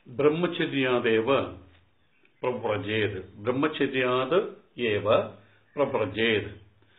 ബ്രഹ്മചര്യാദേവ പ്രവ്രജേത് ബ്രഹ്മചര്യാത് ഏവ പ്രവ്രജേത്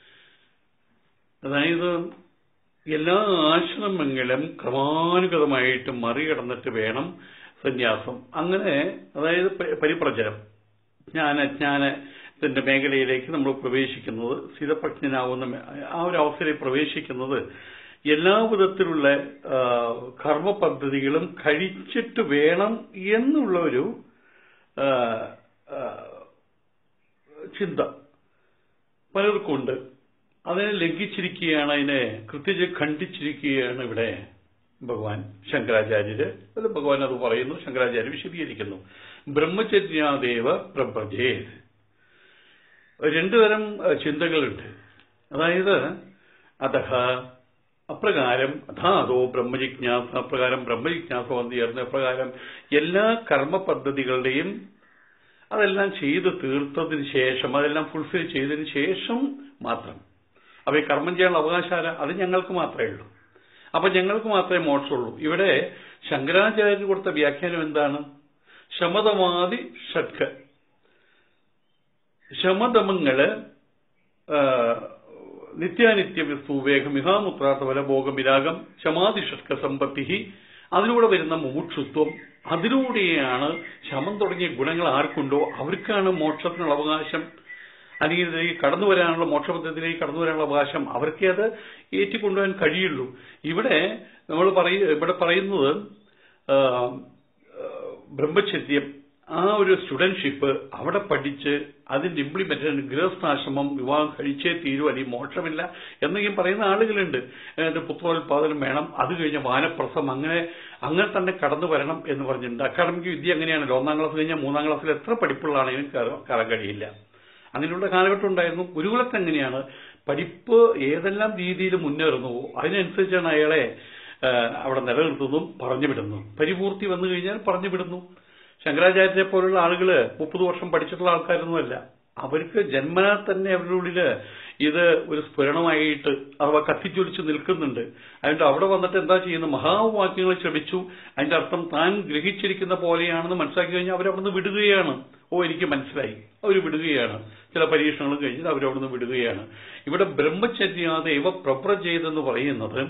അതായത് എല്ലാ ആശ്രമങ്ങളും ക്രമാനുഗതമായിട്ട് മറികടന്നിട്ട് വേണം സന്യാസം അങ്ങനെ അതായത് പ- പരിപ്രചരം ജ്ഞാനജ്ഞാനത്തിന്റെ മേഖലയിലേക്ക് നമ്മൾ പ്രവേശിക്കുന്നത് സ്ഥിതപ്രജ്ഞനാവുന്ന മേ- ആ ഒരു അവസ്ഥയിൽ പ്രവേശിക്കുന്നത് എല്ലാ വിധത്തിലുള്ള ആ, കർമ്മ പദ്ധതികളും കഴിച്ചിട്ട് വേണം എന്നുള്ള ഒരു ആ, ആ, ചിന്ത പലർക്കുണ്ട് അതിനെ ലംഘിച്ചിരിക്കുകയാണ് അതിനെ കൃത്യജ ഖണ്ഡിച്ചിരിക്കുകയാണ് ഇവിടെ ഭഗവാൻ ശങ്കരാചാര്യര് അത് ഭഗവാൻ അത് പറയുന്നു ശങ്കരാചാര്യ വിശദീകരിക്കുന്നു ബ്രഹ്മചര്യാദേവ പ്രഭജേ രണ്ടു തരം അഹ്, ചിന്തകളുണ്ട് അതായത് അതഹ അപ്രകാരം അഥാതോ ബ്രഹ്മജിജ്ഞാസ അപ്രകാരം ബ്രഹ്മജിജ്ഞാസ വന്നു ചേർന്ന് അപ്രകാരം എല്ലാ കർമ്മ പദ്ധതികളുടെയും അതെല്ലാം ചെയ്ത് തീർത്തതിന് ശേഷം അതെല്ലാം ഫുൾഫിൽ ചെയ്തതിന് ശേഷം മാത്രം അപ്പൊ ഈ കർമ്മം ചെയ്യാനുള്ള അവകാശം അത് ഞങ്ങൾക്ക് മാത്രമേ ഉള്ളൂ അപ്പൊ ഞങ്ങൾക്ക് മാത്രമേ മോക്ഷമുള്ളൂ ഇവിടെ ശങ്കരാചാര്യന് കൊടുത്ത വ്യാഖ്യാനം എന്താണ് ശമതമാതി ഷഡ്ക ശമതമങ്ങള് ആ, നിത്യാനിത്യ വിവേകം മിഹാമുത്രാർത്ഥ ഫല ഭോഗം വിരാഗം ശമാതി ഷഡ്ക സമ്പത്തി അതിലൂടെ വരുന്ന മുമുക്ഷുത്വം അതിലൂടെയാണ് ശമം തുടങ്ങിയ ഗുണങ്ങൾ ആർക്കുണ്ടോ അവർക്കാണ് മോക്ഷത്തിനുള്ള അവകാശം അല്ലെങ്കിൽ ഇതിലേക്ക് കടന്നു വരാനുള്ള മോക്ഷപദ്ധതിയിലേക്ക് കടന്നു വരാനുള്ള അവകാശം അവർക്കേ അത് ഏറ്റിക്കൊണ്ടുപോകാൻ കഴിയുള്ളൂ ഇവിടെ നമ്മൾ പറയ ഇവിടെ പറയുന്നത് ആ, ആ, ബ്രഹ്മചര്യം ആ ഒരു സ്റ്റുഡൻഷിപ്പ് അവിടെ പഠിച്ച് അതിന്റെ ഇംപ്ലിമെന്റേഷൻ ഗൃഹസ്ഥാശ്രമം വിവാഹം കഴിച്ചേ തീരൂ അല്ലെങ്കിൽ മോക്ഷമില്ല എന്നൊക്കെയും പറയുന്ന ആളുകളുണ്ട് എന്നിട്ട് പുത്രോത്പാദനം വേണം അത് കഴിഞ്ഞ വാനപ്രസം അങ്ങനെ അങ്ങനെ തന്നെ കടന്നു വരണം എന്ന് പറഞ്ഞിട്ടുണ്ട് അക്കാഡമിക് വിദ്യ അങ്ങനെയാണല്ലോ ഒന്നാം ക്ലാസ് കഴിഞ്ഞാൽ മൂന്നാം ക്ലാസ്സിൽ എത്ര പഠിപ്പുള്ളതാണെങ്കിലും കയറാൻ കയറാൻ കഴിയില്ല അങ്ങനെയുള്ള കാലഘട്ടം ഉണ്ടായിരുന്നു ഗുരുകുലത്ത് എങ്ങനെയാണ് പഠിപ്പ് ഏതെല്ലാം രീതിയിൽ മുന്നേറുന്നുവോ അതിനനുസരിച്ചാണ് അയാളെ ആ, അവിടെ നിലനിർത്തുന്നതും പറഞ്ഞു വിടുന്നതും പരിപൂർത്തി വന്നു കഴിഞ്ഞാൽ പറഞ്ഞു വിടുന്നു ശങ്കരാചാര്യരെ പോലുള്ള ആളുകള് മുപ്പത് വർഷം പഠിച്ചിട്ടുള്ള ആൾക്കാരൊന്നുമല്ല അവർക്ക് ജന്മനാ തന്നെ അവരുടെ ഉള്ളില് ഇത് ഒരു സ്ഫുരണമായിട്ട് അഥവാ കത്തിച്ചൊലിച്ച് നിൽക്കുന്നുണ്ട് അതുകൊണ്ട് അവിടെ വന്നിട്ട് എന്താ ചെയ്യുന്നത് മഹാവാക്യങ്ങൾ ശ്രമിച്ചു അതിന്റെ അർത്ഥം താൻ ഗ്രഹിച്ചിരിക്കുന്ന പോലെയാണെന്ന് മനസ്സിലാക്കി കഴിഞ്ഞാൽ അവരവിടുന്ന് വിടുകയാണ് ഓ എനിക്ക് മനസ്സിലായി അവർ വിടുകയാണ് ചില പരീക്ഷണങ്ങൾ കഴിഞ്ഞിട്ട് അവരവിടുന്ന് വിടുകയാണ് ഇവിടെ ബ്രഹ്മചര്യാദൈവ പ്രപ്രചേതെന്ന് പറയുന്നത്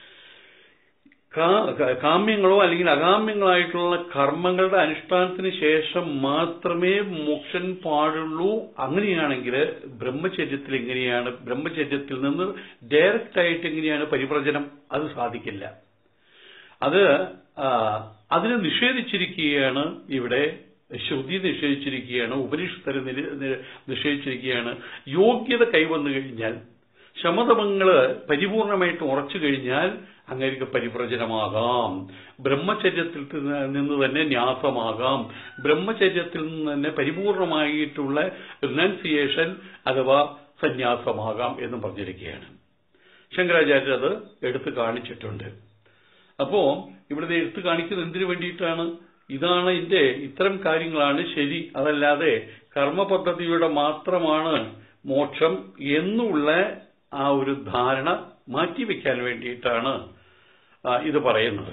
കാ- കാ- കാമ്യങ്ങളോ അല്ലെങ്കിൽ അകാമ്യങ്ങളായിട്ടുള്ള കർമ്മങ്ങളുടെ അനുഷ്ഠാനത്തിന് ശേഷം മാത്രമേ മോക്ഷൻ പാടുള്ളൂ അങ്ങനെയാണെങ്കിൽ ബ്രഹ്മചര്യത്തിൽ എങ്ങനെയാണ് ബ്രഹ്മചര്യത്തിൽ നിന്ന് ഡയറക്റ്റ് ആയിട്ട് എങ്ങനെയാണ് പരിപ്രചനം അത് സാധിക്കില്ല അത് ആ, അതിനെ നിഷേധിച്ചിരിക്കുകയാണ് ഇവിടെ ശ്രുതി നിഷേധിച്ചിരിക്കുകയാണ് ഉപനിഷത്തരെ നിര- നിര- നിഷേധിച്ചിരിക്കുകയാണ് യോഗ്യത കൈവന്നു കഴിഞ്ഞാൽ ശമതമങ്ങള് പരിപൂർണമായിട്ട് ഉറച്ചു കഴിഞ്ഞാൽ അങ്ങേക്ക് പരിപ്രചനമാകാം ബ്രഹ്മചര്യത്തിൽ ത- നിന്ന് തന്നെ ന്യാസമാകാം ബ്രഹ്മചര്യത്തിൽ നിന്ന് തന്നെ പരിപൂർണമായിട്ടുള്ള റിനൗൺസിയേഷൻ അഥവാ സന്യാസമാകാം എന്ന് പറഞ്ഞിരിക്കുകയാണ് ശങ്കരാചാര്യർ അത് എടുത്തു കാണിച്ചിട്ടുണ്ട് അപ്പോ ഇവിടെ എടുത്തു കാണിക്കുന്നത് എന്തിനു വേണ്ടിയിട്ടാണ് ഇതാണ് ഇതിന്റെ ഇത്തരം കാര്യങ്ങളാണ് ശരി അതല്ലാതെ കർമ്മ പദ്ധതിയുടെ മാത്രമാണ് മോക്ഷം എന്നുള്ള ആ ഒരു ധാരണ മാറ്റിവെക്കാൻ വേണ്ടിയിട്ടാണ് ആ, ഇത് പറയുന്നത്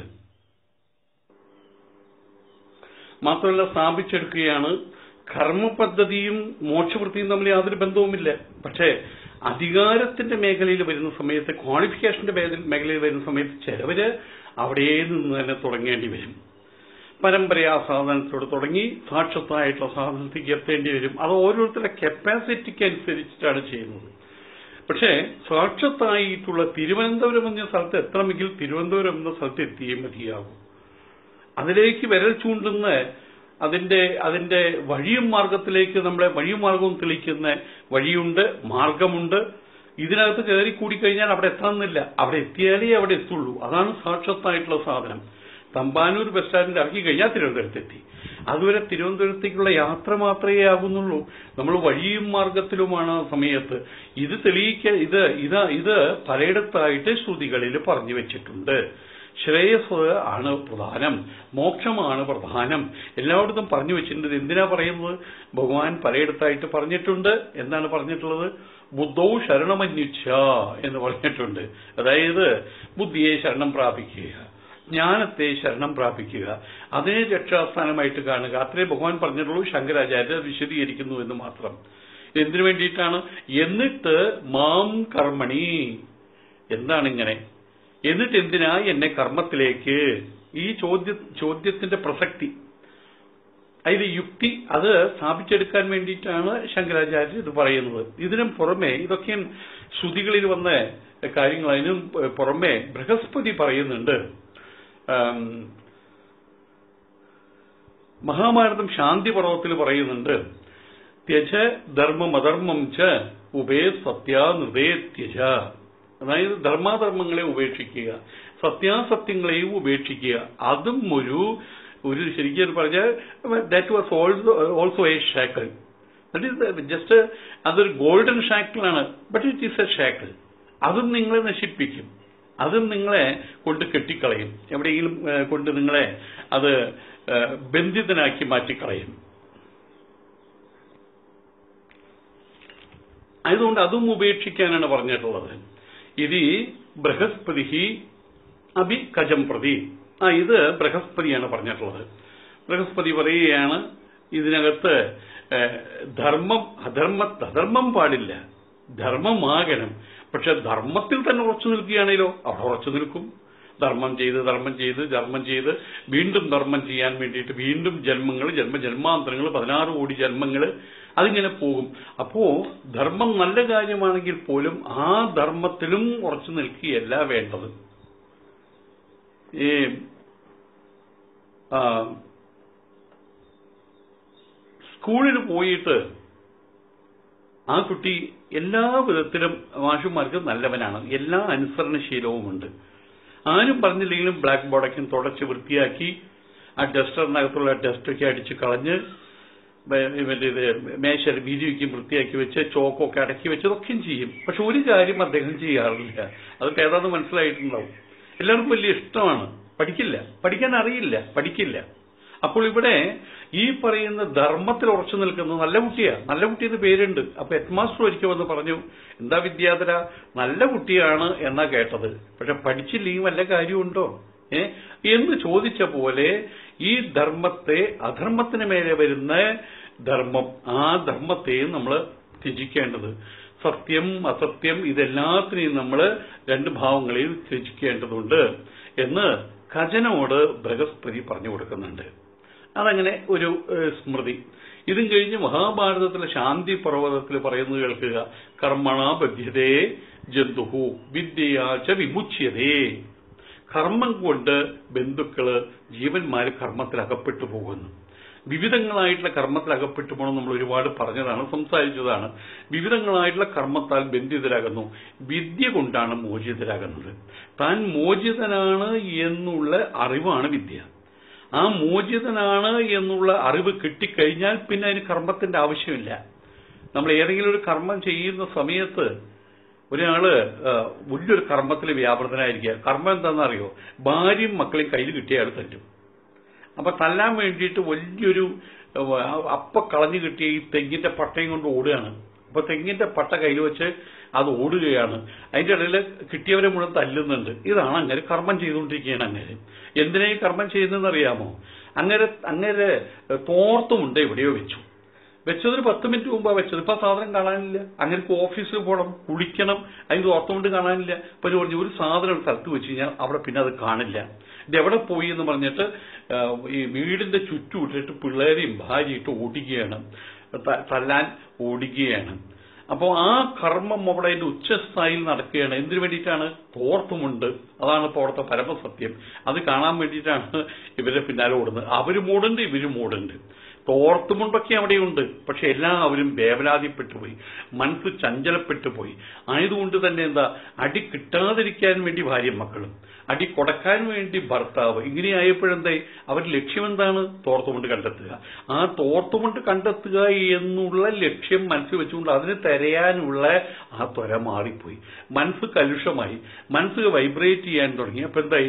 മാത്രമല്ല സ്ഥാപിച്ചെടുക്കുകയാണ് കർമ്മപദ്ധതിയും മോക്ഷവൃത്തിയും തമ്മിൽ യാതൊരു ബന്ധവുമില്ല പക്ഷേ അധികാരത്തിന്റെ മേഖലയിൽ വരുന്ന സമയത്ത് ക്വാളിഫിക്കേഷന്റെ മേഖല- മേഖലയിൽ വരുന്ന സമയത്ത് ചിലവര് അവിടെ നിന്ന് തന്നെ തുടങ്ങേണ്ടി വരും പരമ്പരയാ സാധനത്തോട് തുടങ്ങി സാക്ഷത്തായിട്ടുള്ള സാധനത്തേക്ക് എത്തേണ്ടി വരും അത് ഓരോരുത്തരുടെ കപ്പാസിറ്റിക്ക് അനുസരിച്ചിട്ടാണ് ചെയ്യുന്നത് പക്ഷേ സാക്ഷത്തായിട്ടുള്ള തിരുവനന്തപുരം എന്ന സ്ഥലത്ത് എത്തണമെങ്കിൽ തിരുവനന്തപുരം എന്ന സ്ഥലത്ത് എത്തിയേ മതിയാകും അതിലേക്ക് വിരൽ ചൂണ്ടുന്ന അതിന്റെ അതിന്റെ വഴിയും മാർഗത്തിലേക്ക് നമ്മളെ വഴിയും മാർഗവും തെളിക്കുന്ന വഴിയുണ്ട് മാർഗമുണ്ട് ഇതിനകത്ത് കയറി കൂടിക്കഴിഞ്ഞാൽ അവിടെ എത്തണമെന്നില്ല അവിടെ എത്തിയാലേ അവിടെ എത്തുള്ളൂ അതാണ് സാക്ഷത്തായിട്ടുള്ള സാധനം തമ്പാനൂർ ബസ് സ്റ്റാൻഡിൽ ഇറക്കി കഴിഞ്ഞാൽ തിരുവനന്തപുരത്തെത്തി അതുവരെ തിരുവനന്തപുരത്തേക്കുള്ള യാത്ര മാത്രമേ ആകുന്നുള്ളൂ നമ്മൾ വഴിയും മാർഗത്തിലുമാണ് ആ സമയത്ത് ഇത് തെളിയിക്ക ഇത് ഇത് ഇത് പലയിടത്തായിട്ട് ശ്രുതികളിൽ പറഞ്ഞു വെച്ചിട്ടുണ്ട് ശ്രേയസ് ആണ് പ്രധാനം മോക്ഷമാണ് പ്രധാനം എല്ലായിടത്തും പറഞ്ഞു വെച്ചിട്ടുണ്ട് ഇത് എന്തിനാ പറയുന്നത് ഭഗവാൻ പലയിടത്തായിട്ട് പറഞ്ഞിട്ടുണ്ട് എന്താണ് പറഞ്ഞിട്ടുള്ളത് ബുദ്ധോ ശരണമന്യുച്ഛ എന്ന് പറഞ്ഞിട്ടുണ്ട് അതായത് ബുദ്ധിയെ ശരണം പ്രാപിക്കുക ജ്ഞാനത്തെ ശരണം പ്രാപിക്കുക അതിനെ രക്ഷാസ്ഥാനമായിട്ട് കാണുക അത്രേ ഭഗവാൻ പറഞ്ഞിട്ടുള്ളൂ ശങ്കരാചാര്യ വിശദീകരിക്കുന്നു എന്ന് മാത്രം എന്തിനു വേണ്ടിയിട്ടാണ് എന്നിട്ട് മാം കർമ്മണി എന്താണ് ഇങ്ങനെ എന്നിട്ട് എന്തിനാ എന്നെ കർമ്മത്തിലേക്ക് ഈ ചോദ്യ ചോദ്യത്തിന്റെ പ്രസക്തി അതിൽ യുക്തി അത് സ്ഥാപിച്ചെടുക്കാൻ വേണ്ടിയിട്ടാണ് ശങ്കരാചാര്യർ ഇത് പറയുന്നത് ഇതിനും പുറമെ ഇതൊക്കെ ശ്രുതികളിൽ വന്ന കാര്യങ്ങൾ അതിനും പുറമെ ബൃഹസ്പതി പറയുന്നുണ്ട് ആം, മഹാഭാരതം ശാന്തി പർവ്വത്തിൽ പറയുന്നുണ്ട് ത്യജ ധർമ്മം അധർമ്മം ച ഉപേ സത്യാനൃതേ ത്യജ അതായത് ധർമാധർമ്മങ്ങളെ ഉപേക്ഷിക്കുക സത്യാസത്യങ്ങളെയും ഉപേക്ഷിക്കുക അതും ഒരു ഒരു ശരിക്കും പറഞ്ഞാൽ that was also also a shackle that is just അതൊരു ഗോൾഡൻ ഷാക്കിളാണ് but it is a shackle അതും നിങ്ങളെ നശിപ്പിക്കും അതും നിങ്ങളെ കൊണ്ട് കെട്ടിക്കളയും എവിടെയെങ്കിലും ഏഹ്, കൊണ്ട് നിങ്ങളെ അത് ഏഹ്, ബന്ധിതനാക്കി മാറ്റിക്കളയും അതുകൊണ്ട് അതും ഉപേക്ഷിക്കാനാണ് പറഞ്ഞിട്ടുള്ളത് ഇത് ബൃഹസ്പതി അഭി കജം പ്രതി ആ ഇത് ബൃഹസ്പതിയാണ് പറഞ്ഞിട്ടുള്ളത് ബൃഹസ്പതി പറയുകയാണ് ഇതിനകത്ത് ഏഹ്, ധർമ്മം അധർമ്മ അധർമ്മം പാടില്ല ധർമ്മമാകണം പക്ഷെ ധർമ്മത്തിൽ തന്നെ ഉറച്ചു നിൽക്കുകയാണെങ്കിലോ അവിടെ ഉറച്ചു നിൽക്കും ധർമ്മം ചെയ്ത് ധർമ്മം ചെയ്ത് ധർമ്മം ചെയ്ത് വീണ്ടും ധർമ്മം ചെയ്യാൻ വേണ്ടിയിട്ട് വീണ്ടും ജന്മങ്ങൾ ജന്മ ജന്മാന്തരങ്ങൾ പതിനാറ് കോടി ജന്മങ്ങൾ അതിങ്ങനെ പോകും അപ്പോ ധർമ്മം നല്ല കാര്യമാണെങ്കിൽ പോലും ആ ധർമ്മത്തിലും ഉറച്ചു നിൽക്കുകയല്ല വേണ്ടത് ഈ ആ, സ്കൂളിൽ പോയിട്ട് ആ കുട്ടി എല്ലാ വിധത്തിലും മാഷുമാർക്ക് നല്ലവനാണ് എല്ലാ അനുസരണശീലവുമുണ്ട് ആരും പറഞ്ഞില്ലെങ്കിലും ബ്ലാക്ക് ബോർഡൊക്കെ തുടച്ച് വൃത്തിയാക്കി ആ ഡസ്റ്ററിനകത്തുള്ള ഡസ്റ്റൊക്കെ അടിച്ച് കളഞ്ഞ് ബ- മറ്റേ ഇത് മേശ വീതിയൊക്കെ വൃത്തിയാക്കി വെച്ച് ചോക്കൊക്കെ അടക്കി വെച്ച് ഇതൊക്കെയും ചെയ്യും പക്ഷെ ഒരു കാര്യം അദ്ദേഹം ചെയ്യാറില്ല അതൊക്കെ ഏതാണെന്ന് മനസ്സിലായിട്ടുണ്ടാവും എല്ലാവർക്കും വലിയ ഇഷ്ടമാണ് പഠിക്കില്ല പഠിക്കാൻ അറിയില്ല പഠിക്കില്ല അപ്പോൾ ഇവിടെ ഈ പറയുന്ന ധർമ്മത്തിൽ ഉറച്ചു നിൽക്കുന്ന നല്ല കുട്ടിയാ നല്ല കുട്ടി എന്ന് പേരുണ്ട് അപ്പൊ ഹെഡ് മാസ്റ്റർ ഒരിക്കൽ വന്ന് പറഞ്ഞു എന്താ വിദ്യാധര നല്ല കുട്ടിയാണ് എന്നാ കേട്ടത് പക്ഷെ പഠിച്ചില്ലെങ്കിൽ വല്ല കാര്യമുണ്ടോ ഏ എന്ന് ചോദിച്ച പോലെ ഈ ധർമ്മത്തെ അധർമ്മത്തിന് മേലെ വരുന്ന ധർമ്മം ആ ധർമ്മത്തെയും നമ്മൾ ത്യജിക്കേണ്ടത് സത്യം അസത്യം ഇതെല്ലാത്തിനെയും നമ്മൾ രണ്ട് ഭാവങ്ങളെയും ത്യജിക്കേണ്ടതുണ്ട് എന്ന് ഖജനോട് ബൃഹസ്പതി പറഞ്ഞു കൊടുക്കുന്നുണ്ട് അതങ്ങനെ ഒരു ഏഹ്, സ്മൃതി ഇതും കഴിഞ്ഞ് മഹാഭാരതത്തിലെ ശാന്തി പർവ്വതത്തിൽ പറയുന്നത് കേൾക്കുക കർമ്മണ ബധ്യതേ ജന്തുഹു വിദ്യയാച്ച വിമുച്യതേ കർമ്മം കൊണ്ട് ബന്ധുക്കള് ജീവന്മാര് കർമ്മത്തിൽ അകപ്പെട്ടു പോകുന്നു വിവിധങ്ങളായിട്ടുള്ള കർമ്മത്തിൽ അകപ്പെട്ടു പോകണം നമ്മൾ ഒരുപാട് പറഞ്ഞതാണ് സംസാരിച്ചതാണ് വിവിധങ്ങളായിട്ടുള്ള കർമ്മത്താൽ ബന്ധിതരാകുന്നു വിദ്യ കൊണ്ടാണ് മോചിതരാകുന്നത് താൻ മോചിതനാണ് എന്നുള്ള അറിവാണ് വിദ്യ ആ മോചിതനാണ് എന്നുള്ള അറിവ് കിട്ടിക്കഴിഞ്ഞാൽ പിന്നെ അതിന് കർമ്മത്തിന്റെ ആവശ്യമില്ല നമ്മൾ ഏതെങ്കിലും ഒരു കർമ്മം ചെയ്യുന്ന സമയത്ത് ഒരാള് ആ, വലിയൊരു കർമ്മത്തിൽ വ്യാപൃതനായിരിക്കുക കർമ്മം എന്താണെന്നറിയോ ഭാര്യയും മക്കളെയും കയ്യിൽ കിട്ടിയ അയാൾ തല്ലും അപ്പൊ തല്ലാൻ വേണ്ടിയിട്ട് വലിയൊരു ആ, അപ്പ കളഞ്ഞു കിട്ടിയ ഈ തെങ്ങിന്റെ പട്ടയും കൊണ്ട് ഓടുകയാണ് അപ്പൊ തെങ്ങിന്റെ പട്ട കയ്യിൽ വെച്ച് അത് ഓടുകയാണ് അതിന്റെ ഇടയിൽ കിട്ടിയവരെ മുഴുവൻ തല്ലുന്നുണ്ട് ഇതാണ് അങ്ങനെ കർമ്മം ചെയ്തുകൊണ്ടിരിക്കുകയാണ് അങ്ങനെ എന്തിനാ ഈ കർമ്മം ചെയ്യുന്നതെന്ന് അറിയാമോ അങ്ങനെ അങ്ങനെ തോർത്തുമുണ്ട് എവിടെയോ വെച്ചു വെച്ചതൊരു പത്ത് മിനിറ്റ് മുമ്പാ വെച്ചത് ഇപ്പൊ ആ സാധനം കാണാനില്ല അങ്ങനെ ഓഫീസിൽ പോകണം കുളിക്കണം അതിന് ഓർത്തുകൊണ്ട് കാണാനില്ല ഇപ്പൊ ഒരു പറഞ്ഞു ഒരു സാധനം ഒരു സ്ഥലത്ത് വെച്ച് കഴിഞ്ഞാൽ അവിടെ പിന്നെ അത് കാണില്ല ഇത് എവിടെ പോയി എന്ന് പറഞ്ഞിട്ട് ആ, ഈ വീടിന്റെ ചുറ്റും ഇട്ടിട്ട് പിള്ളേരെയും ഭാര്യയിട്ട് ഓടിക്കുകയാണ് ത- തല്ലാൻ ഓടിക്കുകയാണ് അപ്പോൾ ആ കർമ്മം അവിടെ അതിന്റെ ഉച്ചസ്ഥായിൽ നടക്കുകയാണ് എന്തിനു വേണ്ടിയിട്ടാണ് തോർത്തുമുണ്ട് അതാണ് ഇപ്പോൾ അവിടുത്തെ പരമസത്യം അത് കാണാൻ വേണ്ടിയിട്ടാണ് ഇവരെ പിന്നാലെ ഓടുന്നത് അവര് മൂടുണ്ട് ഇവര് മൂടുണ്ട് തോർത്തുമുണ്ടൊക്കെ അവിടെയുണ്ട് പക്ഷെ എല്ലാവരും വേവലാതിപ്പെട്ടു പോയി മനസ്സ് ചഞ്ചലപ്പെട്ടു പോയി ആയതുകൊണ്ട് തന്നെ എന്താ അടി കിട്ടാതിരിക്കാൻ വേണ്ടി ഭാര്യയും മക്കളും അടി കൊടുക്കാൻ വേണ്ടി ഭർത്താവ് ഇങ്ങനെയായപ്പോഴെന്തായി അവരുടെ ലക്ഷ്യം എന്താണ് തോർത്തുമുണ്ട് കണ്ടെത്തുക ആ തോർത്തുമുണ്ട് കണ്ടെത്തുക എന്നുള്ള ലക്ഷ്യം മനസ്സിൽ വെച്ചുകൊണ്ട് അതിന് തിരയാനുള്ള ആ ത്വര മാറിപ്പോയി മനസ്സ് കലുഷമായി മനസ്സ് വൈബ്രേറ്റ് ചെയ്യാൻ തുടങ്ങി അപ്പൊ എന്തായി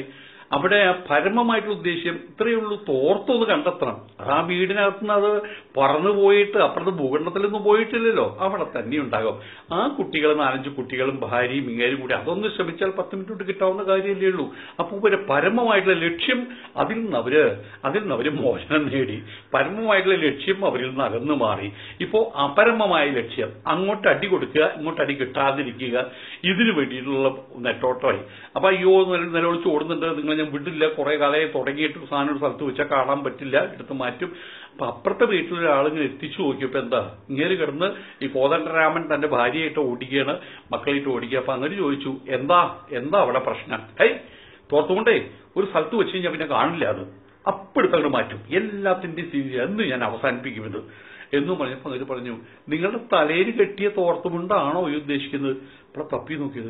അവിടെ ആ പരമമായിട്ടുള്ള ഉദ്ദേശ്യം ഇത്രയേ ഉള്ളൂ തോർത്തൊന്ന് കണ്ടെത്തണം അത് ആ വീടിനകത്ത് നിന്ന് അത് പറന്നു പോയിട്ട് അപ്പുറത്ത് ഭൂഖണ്ഡത്തിലൊന്നും പോയിട്ടില്ലല്ലോ അവിടെ തന്നെ ഉണ്ടാകും ആ കുട്ടികൾ നാലഞ്ച് കുട്ടികളും ഭാര്യയും ഇങ്ങേരും കൂടി അതൊന്ന് ശ്രമിച്ചാൽ പത്ത് മിനിറ്റ് കൊണ്ട് കിട്ടാവുന്ന കാര്യമല്ലേ ഉള്ളൂ അപ്പോൾ ഒരു പരമമായിട്ടുള്ള ലക്ഷ്യം അതിൽ നിന്ന് അവര് അതിൽ നിന്ന് അവര് മോചനം നേടി പരമമായിട്ടുള്ള ലക്ഷ്യം അവരിൽ നിന്ന് അകന്നു മാറി ഇപ്പോ അപരമമായ ലക്ഷ്യം അങ്ങോട്ട് അടി കൊടുക്കുക ഇങ്ങോട്ട് അടി കിട്ടാതിരിക്കുക ഇതിനു വേണ്ടിയിട്ടുള്ള നെട്ടോട്ടമായി അപ്പൊ അയ്യോ നില- നിലവിളിച്ച് ഓടുന്നുണ്ട് നിങ്ങളെ ഞാൻ വിടില്ല കുറെ കാലമായി തുടങ്ങിയിട്ട് ഒരു സാധനം ഒരു സ്ഥലത്ത് വെച്ചാൽ കാണാൻ പറ്റില്ല എടുത്ത് മാറ്റും അപ്പൊ അപ്പുറത്തെ വീട്ടിലൊരു ആളിങ്ങനെ എത്തിച്ചു നോക്കിയപ്പോ എന്താ ഇങ്ങനെ കിടന്ന് ഈ കോതണ്ടരാമൻ തന്റെ ഭാര്യയായിട്ട് ഓടിക്കുകയാണ് മക്കളായിട്ട് ഓടിക്കുക അപ്പൊ അങ്ങനെ ചോദിച്ചു എന്താ എന്താ അവിടെ പ്രശ്നം ഹൈ തോർത്തുകൊണ്ടേ ഒരു സ്ഥലത്ത് വെച്ച് കഴിഞ്ഞാൽ പിന്നെ കാണില്ല അത് അപ്പെടുത്തങ്ങോട്ട് മാറ്റും എല്ലാത്തിന്റെയും സ്ഥിതി എന്ന് ഞാൻ അവസാനിപ്പിക്കും ഇത് എന്നും പറഞ്ഞപ്പോ അങ്ങനെ പറഞ്ഞു നിങ്ങളുടെ തലയിൽ കെട്ടിയ തോർത്തുമുണ്ടാണോ ഈ ഉദ്ദേശിക്കുന്നത് ഇവിടെ തപ്പി നോക്കിയത്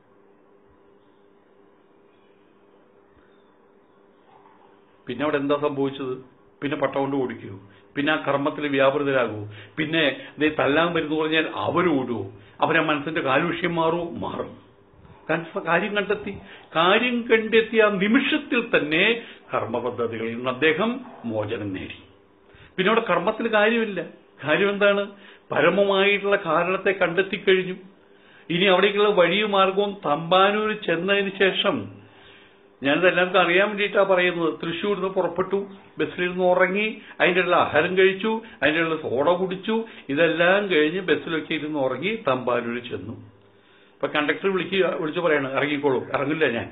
പിന്നെ അവിടെ എന്താ സംഭവിച്ചത് പിന്നെ പട്ട കൊണ്ട് ഓടിക്കൂ പിന്നെ ആ കർമ്മത്തിൽ വ്യാപൃതരാകൂ പിന്നെ ദേ തല്ലാൻ വരുന്നു പറഞ്ഞാൽ അവരോടുവോ അവരെ മനസ്സിന്റെ കാലുഷ്യം മാറുമോ മാറും കൺഫ- കാര്യം കണ്ടെത്തി കാര്യം കണ്ടെത്തിയ ആ നിമിഷത്തിൽ തന്നെ കർമ്മപദ്ധതികളിൽ നിന്ന് അദ്ദേഹം മോചനം നേടി പിന്നെ അവിടെ കർമ്മത്തിൽ കാര്യമില്ല കാര്യം എന്താണ് പരമമായിട്ടുള്ള കാരണത്തെ കണ്ടെത്തിക്കഴിഞ്ഞു ഇനി അവിടേക്കുള്ള വഴിയും മാർഗവും തമ്പാനൂർ ചെന്നതിന് ശേഷം ഞാനിത് എല്ലാവർക്കും അറിയാൻ വേണ്ടിയിട്ടാണ് പറയുന്നത് തൃശ്ശൂരിൽ നിന്ന് പുറപ്പെട്ടു ബസ്സിലിരുന്ന് ഉറങ്ങി അതിൻ്റെ ഉള്ള ആഹാരം കഴിച്ചു അതിൻ്റെ ഉള്ള സോഡ കുടിച്ചു ഇതെല്ലാം കഴിഞ്ഞ് ബസ്സിലൊക്കെ ഇരുന്ന് ഉറങ്ങി തമ്പാനൂർ ചെന്നു അപ്പൊ കണ്ടക്ടർ വിളിക്കുക വിളിച്ചു പറയാണ് ഇറങ്ങിക്കോളൂ ഇറങ്ങില്ല ഞാൻ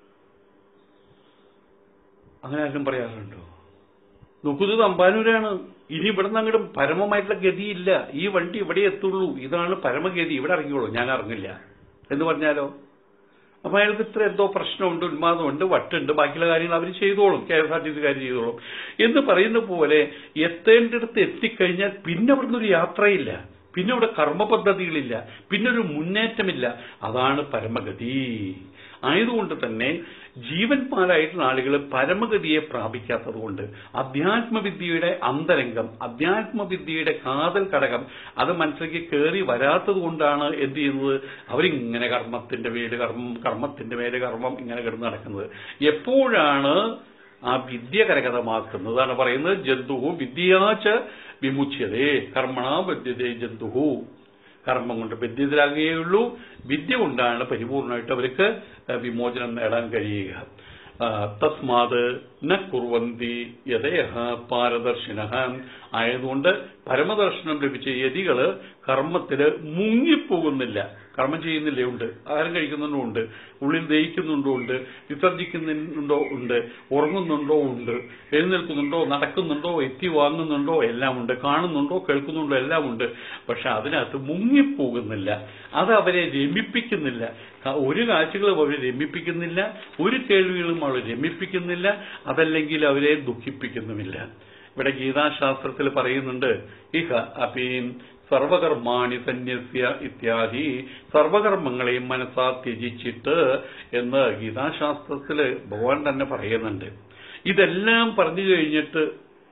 അങ്ങനെ ആരും പറയാറുണ്ടോ നോക്കുന്നത് തമ്പാനൂരാണ് ഇനി ഇവിടെ നിന്ന് അങ്ങോട്ട് പരമമായിട്ടുള്ള ഗതിയില്ല ഈ വണ്ടി ഇവിടെ എത്തുള്ളൂ ഇതാണ് പരമഗതി ഇവിടെ ഇറങ്ങിക്കോളൂ ഞാൻ ഇറങ്ങില്ല എന്ന് പറഞ്ഞാലോ അപ്പൊ അയാൾക്ക് ഇത്ര എന്തോ പ്രശ്നമുണ്ട് ഉന്മാദമുണ്ട് വട്ടുണ്ട് ബാക്കിയുള്ള കാര്യങ്ങൾ അവർ ചെയ്തോളും കെ എസ് ആർ ടി സിക്കാർ ചെയ്തോളും എന്ന് പറയുന്ന പോലെ എത്തേണ്ടിടത്ത് എത്തിക്കഴിഞ്ഞാൽ പിന്നെ അവിടുന്ന് ഒരു യാത്രയില്ല പിന്നെ അവിടെ കർമ്മ പദ്ധതികളില്ല പിന്നെ ഒരു മുന്നേറ്റമില്ല അതാണ് പരമഗതി ആയതുകൊണ്ട് തന്നെ ജീവന്മാരായിട്ടുള്ള ആളുകൾ പരമഗതിയെ പ്രാപിക്കാത്തതുകൊണ്ട് അധ്യാത്മവിദ്യയുടെ അന്തരംഗം അധ്യാത്മവിദ്യയുടെ കാതൽ ഘടകം അത് മനസ്സിലേക്ക് കയറി വരാത്തത് കൊണ്ടാണ് എന്ത് ചെയ്യുന്നത് അവരിങ്ങനെ കർമ്മത്തിന്റെ മേല് കർമ്മം കർമ്മത്തിന്റെ മേല് കർമ്മം ഇങ്ങനെ കിടന്ന് നടക്കുന്നത് എപ്പോഴാണ് ആ വിദ്യ കരകതമാക്കുന്നത് അതാണ് പറയുന്നത് ജന്തുഹു വിദ്യാച്ച വിമുച്യതേ കർമ്മണ ബദ്ധ്യതേ ജന്തുഹു കർമ്മം കൊണ്ട് ബന്ധിതരാകുകയുള്ളൂ വിദ്യ കൊണ്ടാണ് പരിപൂർണമായിട്ട് അവർക്ക് വിമോചനം നേടാൻ കഴിയുക ആ, തസ്മാത് ന കുർവന്തി യഥയഹ പാരദർശിന ആയതുകൊണ്ട് പരമദർശനം ലഭിച്ച യതികള് കർമ്മത്തില് മുങ്ങിപ്പോകുന്നില്ല കർമ്മം ചെയ്യുന്നില്ലേ ഉണ്ട് ആഹാരം കഴിക്കുന്നുണ്ടോ ഉണ്ട് ഉള്ളിൽ ദഹിക്കുന്നുണ്ടോ ഉണ്ട് വിസർജിക്കുന്നുണ്ടോ ഉണ്ട് ഉറങ്ങുന്നുണ്ടോ ഉണ്ട് എഴുന്നേൽക്കുന്നുണ്ടോ നടക്കുന്നുണ്ടോ എത്തി വാങ്ങുന്നുണ്ടോ എല്ലാം ഉണ്ട് കാണുന്നുണ്ടോ കേൾക്കുന്നുണ്ടോ എല്ലാം ഉണ്ട് പക്ഷെ അതിനകത്ത് മുങ്ങിപ്പോകുന്നില്ല അത് അവരെ രമിപ്പിക്കുന്നില്ല ക- ഒരു കാഴ്ചകളും അവരെ രമിപ്പിക്കുന്നില്ല ഒരു കേൾവികളും അവരെ രമിപ്പിക്കുന്നില്ല അതല്ലെങ്കിൽ അവരെ ദുഃഖിപ്പിക്കുന്നുമില്ല ഇവിടെ ഗീതാശാസ്ത്രത്തിൽ പറയുന്നുണ്ട് ഇഹ അപീം സർവകർമാണി സന്യസ്യ ഇത്യാദി സർവകർമ്മങ്ങളെയും മനസ്സാ ത്യജിച്ചിട്ട് എന്ന് ഗീതാശാസ്ത്രത്തില് ഭഗവാൻ തന്നെ പറയുന്നുണ്ട് ഇതെല്ലാം പറഞ്ഞു കഴിഞ്ഞിട്ട്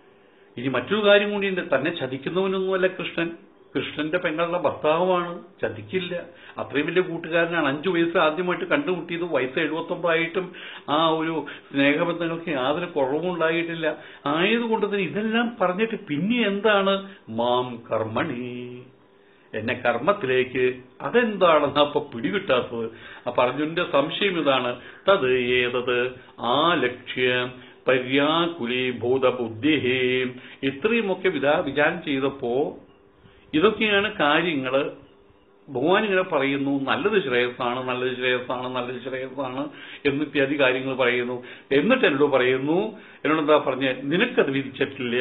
ഇനി മറ്റൊരു കാര്യം കൂടിയുണ്ട് തന്നെ ചതിക്കുന്നവനൊന്നുമല്ല കൃഷ്ണൻ കൃഷ്ണന്റെ പെങ്ങളുടെ ഭർത്താവുമാണ് ചതിക്കില്ല അത്രയും വലിയ കൂട്ടുകാരനാണ് അഞ്ചു വയസ്സ് ആദ്യമായിട്ട് കണ്ടുമുട്ടിയത് വയസ്സ് എഴുപത്തൊമ്പതായിട്ടും ആ ഒരു സ്നേഹബന്ധങ്ങൾക്ക് യാതൊരു കുറവുണ്ടായിട്ടില്ല ആയതുകൊണ്ട് തന്നെ ഇതെല്ലാം പറഞ്ഞിട്ട് പിന്നെ എന്താണ് മാം കർമ്മണി എന്നെ കർമ്മത്തിലേക്ക് അതെന്താണെന്ന് അപ്പൊ പിടികിട്ടാത്തത് അപ്പൊ അർജുനന്റെ സംശയം ഇതാണ് തത് ഏതത് ആ ലക്ഷ്യം പര്യാകുലീഭൂത ബുദ്ധി ഇത്രയുമൊക്കെ വിധാ വിചാരം ചെയ്തപ്പോ ഇതൊക്കെയാണ് കാര്യങ്ങള് ഭഗവാൻ ഇങ്ങനെ പറയുന്നു നല്ലത് ശ്രേയസ്സാണ് നല്ലത് ശ്രേയസ്സാണ് നല്ലത് ശ്രേയസ്സാണ് എന്ന് ഇത്യാദി കാര്യങ്ങൾ പറയുന്നു എന്നിട്ട് എന്നോട് പറയുന്നു എന്നോട് എന്താ പറഞ്ഞ നിനക്കത് വിധിച്ചിട്ടില്ല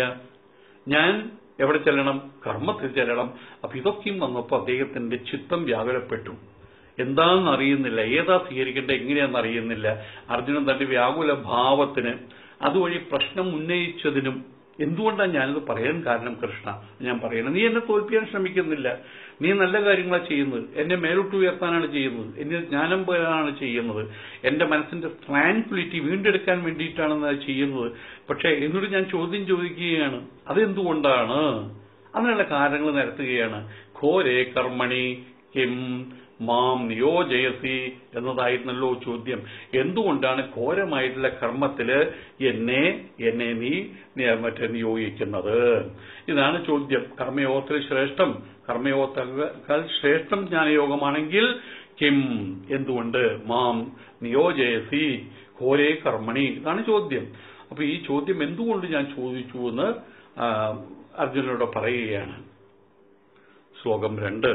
ഞാൻ എവിടെ ചെല്ലണം കർമ്മത്തിൽ ചെല്ലണം അപ്പൊ ഇതൊക്കെയും വന്നപ്പോ അദ്ദേഹത്തിന്റെ ചിത്തം വ്യാകുലപ്പെട്ടു എന്താണെന്ന് അറിയുന്നില്ല ഏതാ സ്വീകരിക്കേണ്ടത് എങ്ങനെയാണെന്ന് അറിയുന്നില്ല അർജുനൻ തന്റെ വ്യാകുല ഭാവത്തിന് അതുവഴി പ്രശ്നം ഉന്നയിച്ചതിനും എന്തുകൊണ്ടാണ് ഞാനിത് പറയാൻ കാരണം കൃഷ്ണ ഞാൻ പറയണം നീ എന്നെ തോൽപ്പിക്കാൻ ശ്രമിക്കുന്നില്ല നീ നല്ല കാര്യങ്ങളാണ് ചെയ്യുന്നത് എന്നെ മേലോട്ട് ഉയർത്താനാണ് ചെയ്യുന്നത് എന്നെ ജ്ഞാനം പോലാണ് ചെയ്യുന്നത് എന്റെ മനസ്സിന്റെ ട്രാൻക്വിലിറ്റി വീണ്ടെടുക്കാൻ വേണ്ടിയിട്ടാണ് അത് ചെയ്യുന്നത് പക്ഷെ എന്നോട് ഞാൻ ചോദ്യം ചോദിക്കുകയാണ് അതെന്തുകൊണ്ടാണ് അതിനുള്ള കാരണങ്ങൾ നിരത്തുകയാണ് ഘോരേ കർമ്മണി കിം മാം നിയോജയസി എന്നതായിരുന്നല്ലോ ചോദ്യം എന്തുകൊണ്ടാണ് ഘോരമായിട്ടുള്ള കർമ്മത്തില് എന്നെ എന്നെ നീ നി- മറ്റേ നിയോഗിക്കുന്നത് ഇതാണ് ചോദ്യം കർമ്മയോഗത്തിൽ ശ്രേഷ്ഠം കർമ്മയോഗത്തേക്കാൾ ശ്രേഷ്ഠം ജ്ഞാനയോഗമാണെങ്കിൽ കിം എന്തുകൊണ്ട് മാം നിയോജയസി ഘോരേ കർമ്മണി ഇതാണ് ചോദ്യം അപ്പൊ ഈ ചോദ്യം എന്തുകൊണ്ട് ഞാൻ ചോദിച്ചു എന്ന് ആ, അർജുനനോട് പറയുകയാണ് ശ്ലോകം രണ്ട്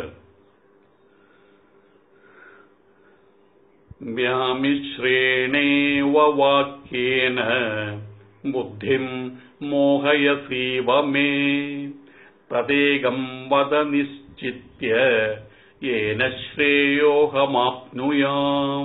വ്യാമിശ്രേണേവ വാക്യേന ബുദ്ധിം മോഹയസീവ മേ തദേകം വദ നിശ്ചിത്യ യേന ശ്രേയോഹമാപ്നുയാം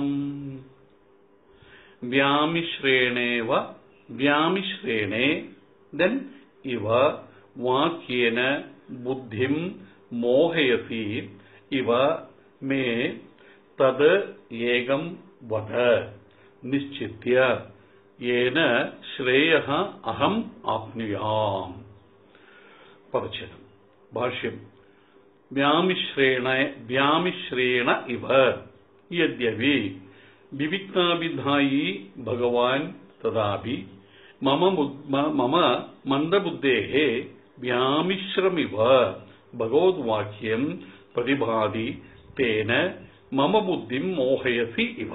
വ്യാമിശ്രേണേവ വ്യാമിശ്രേണേ ദെൻ ഇവ വാക്യേന ബുദ്ധിം മോഹയസി ഇവ മേ തത് ഏകം വദ നിശ്ചിത്യ യേന ശ്രേയ അഹം ആപ്നുയാം പദച്ഛേദം ഭാഷ്യം വ്യാമിശ്രേണ വ്യാമിശ്രേണ ഇവ യദ്യപി വിവിക്താഭിധായി ഭഗവാൻ തഥാപി മമ ബുദ്ധ- മ- മമ മന്ദബുദ്ധേः വ്യാമിശ്രമിവ ഭഗവദ്വാക്യം പ്രതിഭാതി തേന മമ ബുദ്ധിം മോഹയസി ഇവ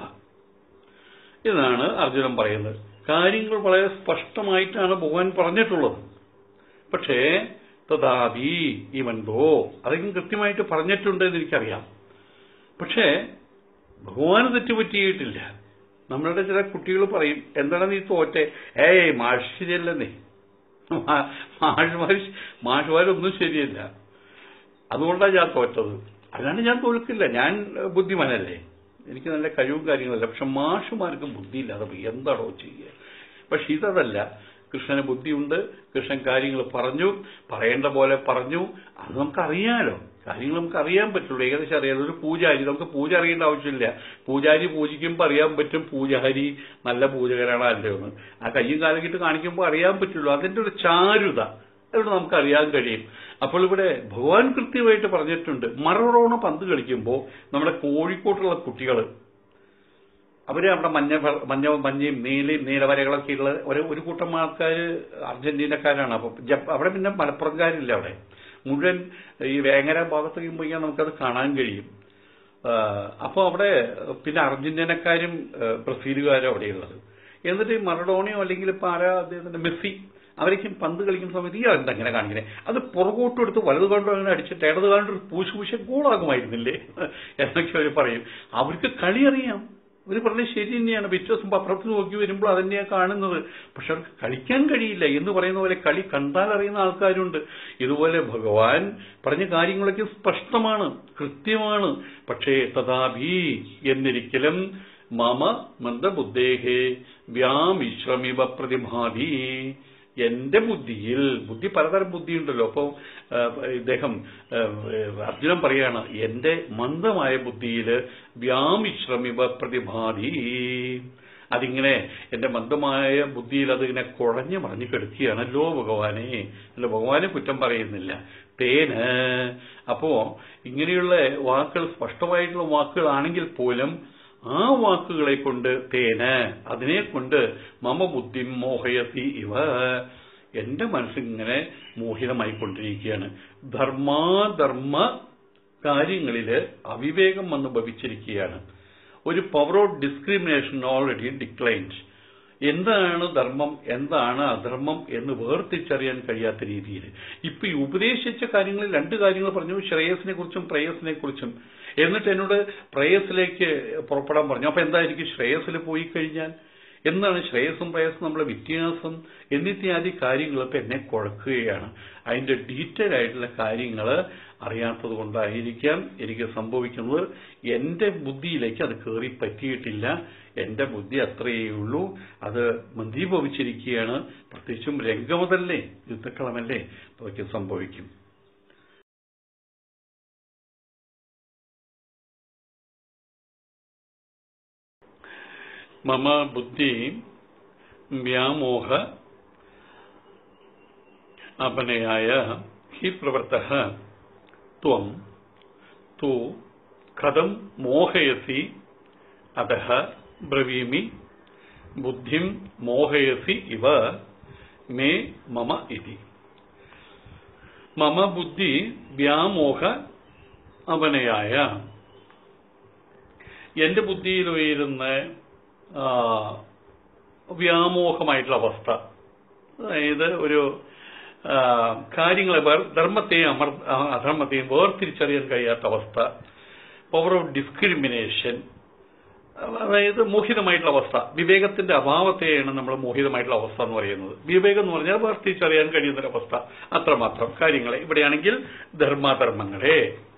ഇതാണ് അർജുനൻ പറയുന്നത് കാര്യങ്ങൾ വളരെ സ്പഷ്ടമായിട്ടാണ് ഭഗവാൻ പറഞ്ഞിട്ടുള്ളത് പക്ഷേ തഥാപി ഇവന്തോ അതൊക്കെ കൃത്യമായിട്ട് പറഞ്ഞിട്ടുണ്ട് എന്ന് എനിക്കറിയാം പക്ഷേ ഭഗവാന് തെറ്റുപറ്റിയിട്ടില്ല നമ്മളുടെ ചില കുട്ടികൾ പറയും എന്താണ് നീ തോറ്റെ ഏയ് മാഷ് ശരിയല്ലെന്നേ മാ- മാഷ്മാര് മാഷ്മാരൊന്നും ശരിയല്ല അതുകൊണ്ടാണ് ഞാൻ തോറ്റത് അല്ലാണ്ട് ഞാൻ തോൽക്കില്ല ഞാൻ ഏഹ്, ബുദ്ധിമാനല്ലേ എനിക്ക് നല്ല കഴിവും കാര്യങ്ങളല്ല പക്ഷെ മാഷുമാർക്ക് ബുദ്ധിയില്ലാതെ പോയി എന്താണോ ചെയ്യുക പക്ഷെ ഇതല്ല കൃഷ്ണന് ബുദ്ധിയുണ്ട് കൃഷ്ണൻ കാര്യങ്ങൾ പറഞ്ഞു പറയേണ്ട പോലെ പറഞ്ഞു അത് നമുക്കറിയാലോ കാര്യങ്ങൾ നമുക്ക് അറിയാൻ പറ്റുള്ളൂ ഏകദേശം അറിയാലോ ഒരു പൂജാരി നമുക്ക് പൂജ അറിയേണ്ട ആവശ്യമില്ല പൂജാരി പൂജിക്കുമ്പോൾ അറിയാൻ പറ്റും പൂജാരി നല്ല പൂജകരാണ് അല്ലയോ എന്ന് ആ കയ്യും കാലം കിട്ട് കാണിക്കുമ്പോൾ അറിയാൻ പറ്റുള്ളൂ അതിന്റെ ഒരു ചാരുത അതുകൊണ്ട് നമുക്ക് അറിയാൻ കഴിയും അപ്പോൾ ഇവിടെ ഭഗവാൻ കൃത്യമായിട്ട് പറഞ്ഞിട്ടുണ്ട് മറോണ പന്ത് കളിക്കുമ്പോൾ നമ്മുടെ കോഴിക്കോട്ടുള്ള കുട്ടികൾ അവര് അവിടെ മഞ്ഞ വ- മഞ്ഞ മഞ്ഞയും നീലയും നീലവരകളൊക്കെ ഉള്ള ഒരു ഒരു കൂട്ടം ആൾക്കാർ അർജന്റീനക്കാരാണ് അപ്പൊ ജപ്പ- അവിടെ പിന്നെ മലപ്പുറംകാരില്ല അവിടെ മുഴുവൻ ഈ വേങ്ങര ഭാഗത്തേക്ക് പോയി കഴിഞ്ഞാൽ നമുക്കത് കാണാൻ കഴിയും അപ്പോൾ അവിടെ പിന്നെ അർജന്റീനക്കാരും ആ, ബ്രസീലുകാരും അവിടെയുള്ളത് എന്നിട്ട് ഈ മറഡോണിയോ അല്ലെങ്കിൽ ഇപ്പൊ ആരാ അദ്ദേഹത്തിന്റെ മെസ്സി അവരേക്കും പന്ത് കളിക്കുന്ന സമയത്ത് ഈ എന്താ ഇങ്ങനെ കാണിക്കുന്നത് അത് പുറകോട്ടും എടുത്ത് വലത് കണ്ടോ അങ്ങനെ അടിച്ചിട്ട് ഇടത് കണ്ടു പൂശ് പൂശ ഗോളാകുമായിരുന്നില്ലേ എന്നൊക്കെ അവർ പറയും അവർക്ക് കളി അറിയാം ഇവർ പറഞ്ഞത് ശരി തന്നെയാണ് പിറ്റേ ദിവസം പത്രത്തിൽ നോക്കി വരുമ്പോൾ അതന്നെയാണ് കാണുന്നത് പക്ഷെ അവർക്ക് കളിക്കാൻ കഴിയില്ല എന്ന് പറയുന്ന പോലെ കളി കണ്ടാൽ അറിയുന്ന ആൾക്കാരുണ്ട് ഇതുപോലെ ഭഗവാൻ പറഞ്ഞ കാര്യങ്ങളൊക്കെ സ്പഷ്ടമാണ് കൃത്യമാണ് പക്ഷേ തഥാഭി എന്നിരിക്കലും മമ മന്ദബുദ്ധേഹേ വ്യാമിശ്രമിവ പ്രതിഭാതി എന്റെ ബുദ്ധിയിൽ ബുദ്ധി പലതരം ബുദ്ധിയുണ്ടല്ലോ അപ്പോ ആ, ഇദ്ദേഹം ആ, അർജുനൻ പറയാണ് എന്റെ മന്ദമായ ബുദ്ധിയിൽ വ്യാമിശ്രമിവ പ്രതിഭാതി അതിങ്ങനെ എന്റെ മന്ദമായ ബുദ്ധിയിൽ അതിങ്ങനെ കുഴഞ്ഞു മറിഞ്ഞു കിടക്കുകയാണല്ലോ ഭഗവാനെ അല്ല ഭഗവാനെ കുറ്റം പറയുന്നില്ല തേന് അപ്പോ ഇങ്ങനെയുള്ള വാക്കുകൾ സ്പഷ്ടമായിട്ടുള്ള വാക്കുകളാണെങ്കിൽ പോലും ആ വാക്കുകളെ കൊണ്ട് തേന് അതിനെ കൊണ്ട് മമ ബുദ്ധി മോഹയസി ഇവ എന്റെ മനസ്സിങ്ങനെ മോഹിതമായിക്കൊണ്ടിരിക്കുകയാണ് ധർമാധർമ്മ കാര്യങ്ങളില് അവിവേകം വന്ന് ഭവിച്ചിരിക്കുകയാണ് ഒരു power of discrimination already declined എന്താണ് ധർമ്മം എന്താണ് അധർമ്മം എന്ന് വേർതിരിച്ചറിയാൻ കഴിയാത്ത രീതിയിൽ ഇപ്പൊ ഈ ഉപദേശിച്ച കാര്യങ്ങളിൽ രണ്ട് കാര്യങ്ങൾ പറഞ്ഞു ശ്രേയസിനെ കുറിച്ചും പ്രേയസിനെ കുറിച്ചും എന്നിട്ട് എന്നോട് പ്രേയസിലേക്ക് പുറപ്പെടാൻ പറഞ്ഞു അപ്പൊ എന്തായിരിക്കും ശ്രേയസിൽ പോയി കഴിഞ്ഞാൽ എന്താണ് ശ്രേയസും പ്രേയസും നമ്മളെ വ്യത്യാസം എന്നിത്യാദി കാര്യങ്ങൾ ഇപ്പൊ എന്നെ കുഴക്കുകയാണ് അതിന്റെ ഡീറ്റെയിൽ ആയിട്ടുള്ള കാര്യങ്ങൾ അറിയാത്തത് കൊണ്ടായിരിക്കാം എനിക്ക് സംഭവിക്കുന്നത് എന്റെ ബുദ്ധിയിലേക്ക് അത് കയറി പറ്റിയിട്ടില്ല എന്റെ ബുദ്ധി അത്രയേ ഉള്ളൂ അത് മന്ദീഭവിച്ചിരിക്കുകയാണ് പ്രത്യേകിച്ചും രംഗമതല്ലേ യുദ്ധക്കളമല്ലേ അതൊക്കെ സംഭവിക്കും മമ ബുദ്ധി വ്യാമോഹ അപനയായ ഹി പ്രവൃത്ത ത്വം തു കഥം മോഹയസി അതഃ ബ്രവീമി ബുദ്ധിം മോഹയസി ഇവ മേ മമ ഇതി മമ ബുദ്ധി വ്യാമോഹ അവനയായ എന്റെ ബുദ്ധിയിൽ ഉയരുന്ന ആ, വ്യാമോഹമായിട്ടുള്ള അവസ്ഥ അതായത് ഒരു ആ, കാര്യങ്ങളെ വേർ- ധർമ്മത്തെയും അമർ ആ, അധർമ്മത്തെയും വേർതിരിച്ചറിയാൻ കഴിയാത്ത അവസ്ഥ പവർ ഓഫ് ഡിസ്ക്രിമിനേഷൻ അതായത് മോഹിതമായിട്ടുള്ള അവസ്ഥ വിവേകത്തിന്റെ അഭാവത്തെയാണ് നമ്മൾ മോഹിതമായിട്ടുള്ള അവസ്ഥ എന്ന് പറയുന്നത് വിവേകം എന്ന് പറഞ്ഞാൽ വേർതിരിച്ചറിയാൻ കഴിയുന്ന ഒരു അവസ്ഥ അത്രമാത്രം കാര്യങ്ങളെ ഇവിടെയാണെങ്കിൽ ധർമാധർമ്മങ്ങളെ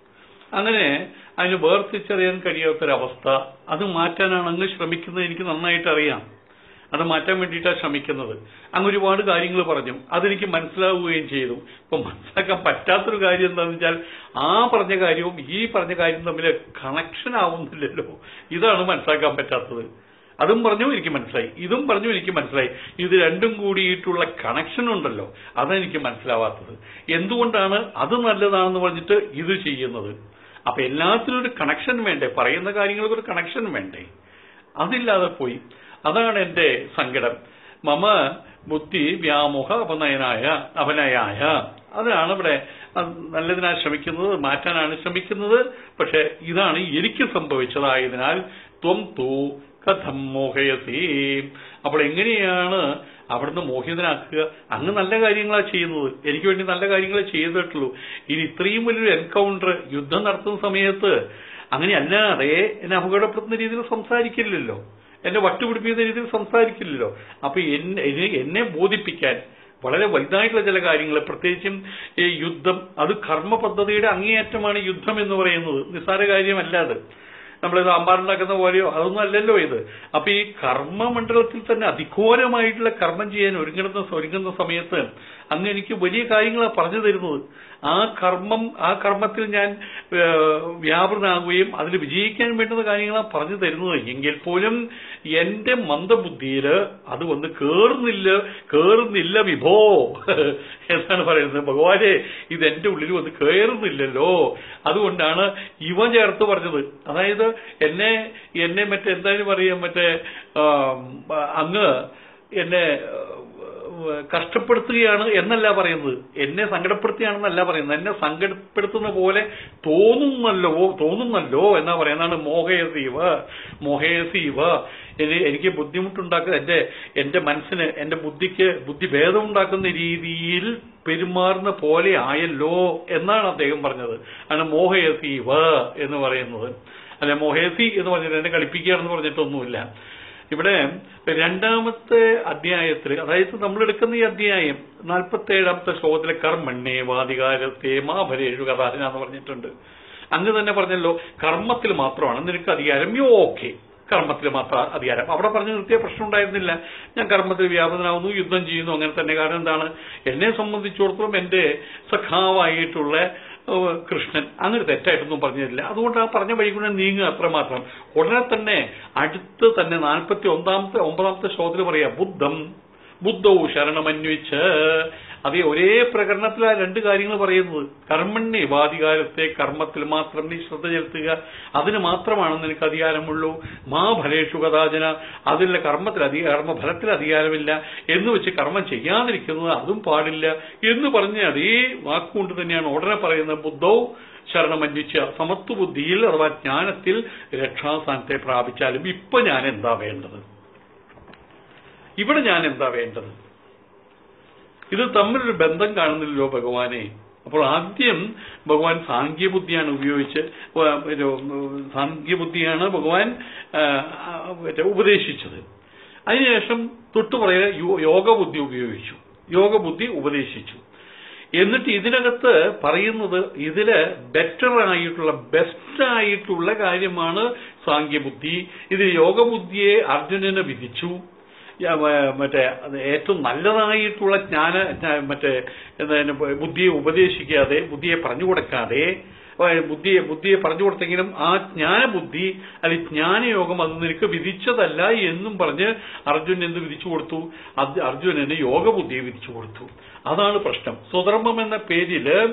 അങ്ങനെ അതിന് വേർതിരിച്ചറിയാൻ കഴിയാത്തൊരവസ്ഥ അത് മാറ്റാനാണ് അങ്ങ് ശ്രമിക്കുന്നത് എനിക്ക് നന്നായിട്ട് അറിയാം അത് മാറ്റാൻ വേണ്ടിയിട്ടാണ് ശ്രമിക്കുന്നത് അങ്ങ് ഒരുപാട് കാര്യങ്ങൾ പറഞ്ഞു അതെനിക്ക് മനസ്സിലാവുകയും ചെയ്തു ഇപ്പൊ മനസ്സിലാക്കാൻ പറ്റാത്തൊരു കാര്യം എന്താണെന്ന് വെച്ചാൽ ആ പറഞ്ഞ കാര്യവും ഈ പറഞ്ഞ കാര്യം തമ്മിൽ കണക്ഷൻ ആവുന്നില്ലല്ലോ ഇതാണ് മനസ്സിലാക്കാൻ പറ്റാത്തത് അതും പറഞ്ഞു എനിക്ക് മനസ്സിലായി ഇതും പറഞ്ഞു എനിക്ക് മനസ്സിലായി ഇത് രണ്ടും കൂടിയിട്ടുള്ള കണക്ഷൻ ഉണ്ടല്ലോ അതെനിക്ക് മനസ്സിലാവാത്തത് എന്തുകൊണ്ടാണ് അത് നല്ലതാണെന്ന് പറഞ്ഞിട്ട് ഇത് ചെയ്യുന്നത് അപ്പൊ എല്ലാത്തിനും ഒരു കണക്ഷൻ വേണ്ടേ പറയുന്ന കാര്യങ്ങൾക്ക് ഒരു കണക്ഷൻ വേണ്ടേ അതില്ലാതെ പോയി അതാണ് എന്റെ സങ്കടം മമ ബുദ്ധി വ്യാമോഹ അപനയനായ അപനയായ അതാണ് ഇവിടെ അത് നല്ലതിനാണ് ശ്രമിക്കുന്നത് മാറ്റാനാണ് ശ്രമിക്കുന്നത് പക്ഷെ ഇതാണ് എനിക്ക് സംഭവിച്ചതായതിനാൽ ത്വം തൂ കഥം മോഹയസി അപ്പോൾ എങ്ങനെയാണ് അവിടുന്ന് മോഹിതനാക്കുക അങ്ങ് നല്ല കാര്യങ്ങളാണ് ചെയ്യുന്നത് എനിക്ക് വേണ്ടി നല്ല കാര്യങ്ങളെ ചെയ്തിട്ടുള്ളൂ ഇനി ഇത്രയും വലിയൊരു എൻകൗണ്ടർ യുദ്ധം നടത്തുന്ന സമയത്ത് അങ്ങനെ അല്ലാതെ എന്നെ അപകടപ്പെടുത്തുന്ന രീതിയിൽ സംസാരിക്കില്ലല്ലോ എന്നെ വട്ടുപിടിപ്പിക്കുന്ന രീതിയിൽ സംസാരിക്കില്ലല്ലോ അപ്പൊ എന്നെ എന്നെ- എന്നെ ബോധിപ്പിക്കാൻ വളരെ വലുതായിട്ടുള്ള ചില കാര്യങ്ങൾ പ്രത്യേകിച്ചും ഈ യുദ്ധം അത് കർമ്മ പദ്ധതിയുടെ അങ്ങേയറ്റമാണ് യുദ്ധം എന്ന് പറയുന്നത് നിസ്സാര കാര്യമല്ല അത് നമ്മളിത് അമ്പാറുണ്ടാക്കുന്ന പോലെയോ അതൊന്നും അല്ലല്ലോ ഇത് അപ്പൊ ഈ കർമ്മമണ്ഡലത്തിൽ തന്നെ അതിഘോരമായിട്ടുള്ള കർമ്മം ചെയ്യാൻ ഒരുങ്ങുന്ന ഒരുങ്ങുന്ന സമയത്ത് അങ്ങ് എനിക്ക് വലിയ കാര്യങ്ങളാണ് പറഞ്ഞു തരുന്നത് ആ കർമ്മം ആ കർമ്മത്തിൽ ഞാൻ ഏഹ്, വ്യാപൃതനാകുകയും അതിൽ വിജയിക്കാൻ വേണ്ടുന്ന കാര്യങ്ങളാണ് പറഞ്ഞു തരുന്നത് എങ്കിൽ പോലും എന്റെ മന്ദബുദ്ധിയിൽ അത് വന്ന് കേറുന്നില്ല കേറുന്നില്ല വിഭോ എന്നാണ് പറയുന്നത് ഭഗവാനെ ഇത് എന്റെ ഉള്ളിൽ വന്ന് കയറുന്നില്ലല്ലോ അതുകൊണ്ടാണ് ഇവ ചേർത്ത് പറഞ്ഞത് അതായത് എന്നെ എന്നെ മറ്റേ എന്തായാലും പറയാം മറ്റേ ആം, അങ്ങ് എന്നെ ഏഹ്, കഷ്ടപ്പെടുത്തുകയാണ് എന്നല്ല പറയുന്നത് എന്നെ സങ്കടപ്പെടുത്തുകയാണെന്നല്ല പറയുന്നത് എന്നെ സങ്കടപ്പെടുത്തുന്ന പോലെ തോന്നുന്നല്ലോ തോന്നുന്നല്ലോ എന്നാ പറയുന്നതാണ് മോഹയസീവ മോഹയസീവ എനി- എനിക്ക് ബുദ്ധിമുട്ടുണ്ടാക്കുന്ന എന്റെ എന്റെ മനസ്സിന് എന്റെ ബുദ്ധിക്ക് ബുദ്ധി ഭേദമുണ്ടാക്കുന്ന രീതിയിൽ പെരുമാറുന്ന പോലെ ആയല്ലോ എന്നാണ് അദ്ദേഹം പറഞ്ഞത് ആണ് മോഹയസീവ എന്ന് പറയുന്നത് അല്ലെ മോഹേസി എന്ന് പറഞ്ഞിട്ട് എന്നെ കളിപ്പിക്കുകയാണെന്ന് പറഞ്ഞിട്ടൊന്നുമില്ല ഇവിടെ രണ്ടാമത്തെ അധ്യായത്തിൽ അതായത് നമ്മൾ എടുക്കുന്ന ഈ അധ്യായം നാൽപ്പത്തി ഏഴാമത്തെ ശ്ലോകത്തിലെ കർമ്മണ്ണേ വാദികാരത്തെ മാഭരേഷു കഥാരന എന്ന് പറഞ്ഞിട്ടുണ്ട് അങ്ങ് തന്നെ പറഞ്ഞല്ലോ കർമ്മത്തിൽ മാത്രമാണ് നിനക്ക് അധികാരം യോ ഓക്കെ കർമ്മത്തിൽ മാത്രം അധികാരം അവിടെ പറഞ്ഞു നിർത്തിയ പ്രശ്നം ഉണ്ടായിരുന്നില്ല ഞാൻ കർമ്മത്തിൽ വ്യാപകനാവുന്നു യുദ്ധം ചെയ്യുന്നു അങ്ങനെ തന്നെ കാരണം എന്താണ് എന്നെ സംബന്ധിച്ചിടത്തോളം എന്റെ സഖാവായിട്ടുള്ള ഏഹ്, കൃഷ്ണൻ അങ്ങനെ തെറ്റായിട്ടൊന്നും പറഞ്ഞില്ല അതുകൊണ്ട് ആ പറഞ്ഞ വഴി കൂടെ നീങ്ങുക അത്രമാത്രം ഉടനെ തന്നെ അടുത്ത് തന്നെ നാൽപ്പത്തി ഒന്നാമത്തെ ഒമ്പതാമത്തെ ശ്ലോകത്തിൽ പറയാ ബുദ്ധം ബുദ്ധവും ശരണമന്വിച്ച് അതേ ഒരേ പ്രകരണത്തിൽ ആ രണ്ട് കാര്യങ്ങൾ പറയുന്നത് കർമ്മണ്യ വാധികാരത്തെ കർമ്മത്തിൽ മാത്രം നീ ശ്രദ്ധ ചെലുത്തുക അതിന് മാത്രമാണ് നിനക്ക് അധികാരമുള്ളൂ മാ ഫലേഷു കഥാചന അതിലെ കർമ്മത്തിൽ അധിക കർമ്മഫലത്തിൽ അധികാരമില്ല എന്ന് വെച്ച് കർമ്മം ചെയ്യാതിരിക്കുന്നത് അതും പാടില്ല എന്ന് പറഞ്ഞ അതേ വാക്കുകൊണ്ട് തന്നെയാണ് ഉടനെ പറയുന്നത് ബുദ്ധവും ശരണമന്വിച്ച സമത്വ ബുദ്ധിയിൽ അഥവാ ജ്ഞാനത്തിൽ രക്ഷാസ്ഥാനത്തെ പ്രാപിച്ചാലും ഇപ്പൊ ഞാൻ എന്താ വേണ്ടത് ഇവിടെ ഞാൻ എന്താ വേണ്ടത് ഇത് തമ്മിലൊരു ബന്ധം കാണുന്നില്ലല്ലോ ഭഗവാനെ അപ്പോൾ ആദ്യം ഭഗവാൻ സാങ്കേബുദ്ധിയാണ് ഉപയോഗിച്ച് വ- ഒരു, ഉം, സാങ്കേബുദ്ധിയാണ് ഭഗവാൻ ആ, ആ, മറ്റേ ഉപദേശിച്ചത് അതിനുശേഷം തൊട്ടു പറയുക യോ- യോഗബുദ്ധി ഉപയോഗിച്ചു യോഗബുദ്ധി ഉപദേശിച്ചു എന്നിട്ട് ഇതിനകത്ത് പറയുന്നത് ഇതില് ബെറ്റർ ആയിട്ടുള്ള ബെസ്റ്റ് ആയിട്ടുള്ള കാര്യമാണ് സാങ്കേബുദ്ധി ഇതിൽ യോഗബുദ്ധിയെ അർജുനന് വിധിച്ചു യ- മ- മറ്റേ അത് ഏറ്റവും നല്ലതായിട്ടുള്ള ജ്ഞാന ജ്ഞാ- മറ്റേ എന്താണ് ബുദ്ധിയെ ഉപദേശിക്കാതെ ബുദ്ധിയെ പറഞ്ഞു കൊടുക്കാതെ ഏഹ് ബുദ്ധിയെ ബുദ്ധിയെ പറഞ്ഞു കൊടുത്തെങ്കിലും ആ ജ്ഞാനബുദ്ധി അല്ലെങ്കിൽ ജ്ഞാനയോഗം അത് നിനക്ക് വിധിച്ചതല്ല എന്നും പറഞ്ഞ് അർജുനൻ എന്ത് വിധിച്ചു കൊടുത്തു അത് അർജുനന് യോഗബുദ്ധിയെ വിധിച്ചു കൊടുത്തു അതാണ് പ്രശ്നം സ്വധർമ്മം എന്ന പേരില്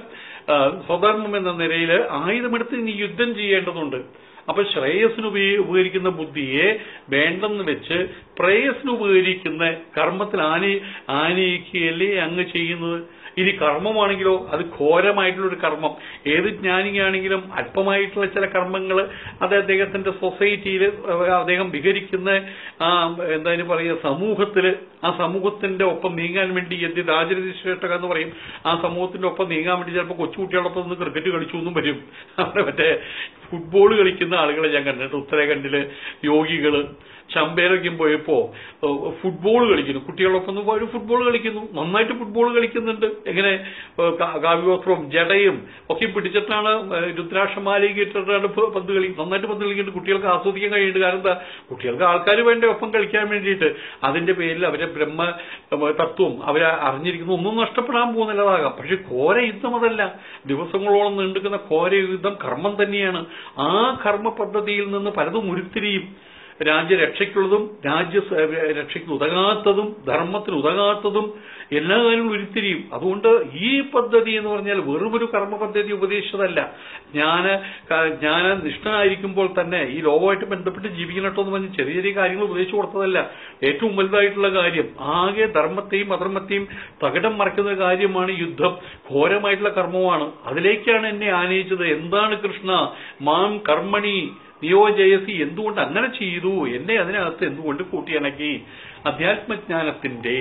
ആ, സ്വധർമ്മം എന്ന നിലയിൽ ആയുധമെടുത്ത് ഇനി യുദ്ധം ചെയ്യേണ്ടതുണ്ട് അപ്പൊ ശ്രേയസിന് ഉപയോ- ഉപകരിക്കുന്ന ബുദ്ധിയെ വേണ്ടെന്ന് വെച്ച് പ്രേയസിന് ഉപകരിക്കുന്ന കർമ്മത്തിൽ ആനി ആനയിക്കുകയല്ലേ അങ്ങ് ചെയ്യുന്നത് ഇനി കർമ്മമാണെങ്കിലോ അത് ഘോരമായിട്ടുള്ള ഒരു കർമ്മം ഏത് ജ്ഞാനിയാണെങ്കിലും അല്പമായിട്ടുള്ള ചില കർമ്മങ്ങൾ അത് അദ്ദേഹത്തിന്റെ സൊസൈറ്റിയിൽ അദ്ദേഹം വിഹരിക്കുന്ന ആ എന്താ പറയുക സമൂഹത്തിൽ ആ സമൂഹത്തിന്റെ ഒപ്പം നീങ്ങാൻ വേണ്ടി എന്ത് രാജരതി ശ്രേഷ്ഠക എന്ന് പറയും ആ സമൂഹത്തിന്റെ ഒപ്പം നീങ്ങാൻ വേണ്ടി ചിലപ്പോൾ കൊച്ചുകുട്ടികളൊപ്പം നിന്ന് ക്രിക്കറ്റ് കളിച്ചു എന്നും വരും അവിടെ മറ്റേ ഫുട്ബോൾ കളിക്കുന്ന ആളുകളെ ഞാൻ കണ്ടിട്ട് ഉത്തരാഖണ്ഡില് യോഗികള് ചമ്പേരൊക്കെയും പോയപ്പോ ഏഹ്, ഫുട്ബോൾ കളിക്കുന്നു കുട്ടികളൊപ്പം ഒന്ന് പോയി ഫുട്ബോൾ കളിക്കുന്നു നന്നായിട്ട് ഫുട്ബോൾ കളിക്കുന്നുണ്ട് എങ്ങനെ ഏഹ്, കാ- കാവ്യവസ്ത്രവും ജടയും ഒക്കെ പിടിച്ചിട്ടാണ് ഏഹ്, രുദ്രാക്ഷമാലയും ഇട്ടിട്ടാണ് പ- പന്ത് കളി നന്നായിട്ട് പന്ത് കളിക്കുന്നുണ്ട് കുട്ടികൾക്ക് ആസ്വദിക്കാൻ കഴിയുന്നുണ്ട് കാരണം എന്താ കുട്ടികൾക്ക് ആൾക്കാർ വേണ്ട ഒപ്പം കളിക്കാൻ വേണ്ടിയിട്ട് അതിന്റെ പേരിൽ അവരെ ബ്രഹ്മ ഏഹ്, തത്വം അവരെ അറിഞ്ഞിരിക്കുന്നു ഒന്നും നഷ്ടപ്പെടാൻ പോകുന്നില്ലതാകാം പക്ഷെ ഘോര യുദ്ധം അതല്ല ദിവസങ്ങളോളം നീണ്ടുക്കുന്ന ഘോര യുദ്ധം കർമ്മം തന്നെയാണ് ആ കർമ്മ പദ്ധതിയിൽ നിന്ന് പലതും ഉരുത്തിരിയും രാജ്യരക്ഷയ്ക്കുള്ളതും രാജ്യ സ- രക്ഷയ്ക്ക് ഉതകാത്തതും ധർമ്മത്തിന് ഉതകാത്തതും എല്ലാ കാര്യങ്ങളും ഉരുത്തിരിയും അതുകൊണ്ട് ഈ പദ്ധതി എന്ന് പറഞ്ഞാൽ വെറുമൊരു കർമ്മ പദ്ധതി ഉപദേശിച്ചതല്ല ജ്ഞാന ക- ജ്ഞാന നിഷ്ഠനായിരിക്കുമ്പോൾ തന്നെ ഈ ലോകമായിട്ട് ബന്ധപ്പെട്ട് ജീവിക്കണട്ടോ എന്ന് പറഞ്ഞ് ചെറിയ ചെറിയ കാര്യങ്ങൾ ഉപദേശിച്ചു കൊടുത്തതല്ല ഏറ്റവും വലുതായിട്ടുള്ള കാര്യം ആകെ ധർമ്മത്തെയും അധർമ്മത്തെയും തകിടം മറക്കുന്ന കാര്യമാണ് യുദ്ധം ഘോരമായിട്ടുള്ള കർമ്മമാണ് അതിലേക്കാണ് എന്നെ ആനയിച്ചത് എന്താണ് കൃഷ്ണ മാം കർമ്മണി നിയോജയസി എന്തുകൊണ്ട് അങ്ങനെ ചെയ്തു എന്നെ അതിനകത്ത് എന്തുകൊണ്ട് കൂട്ടിയിണക്കി അധ്യാത്മജ്ഞാനത്തിന്റെ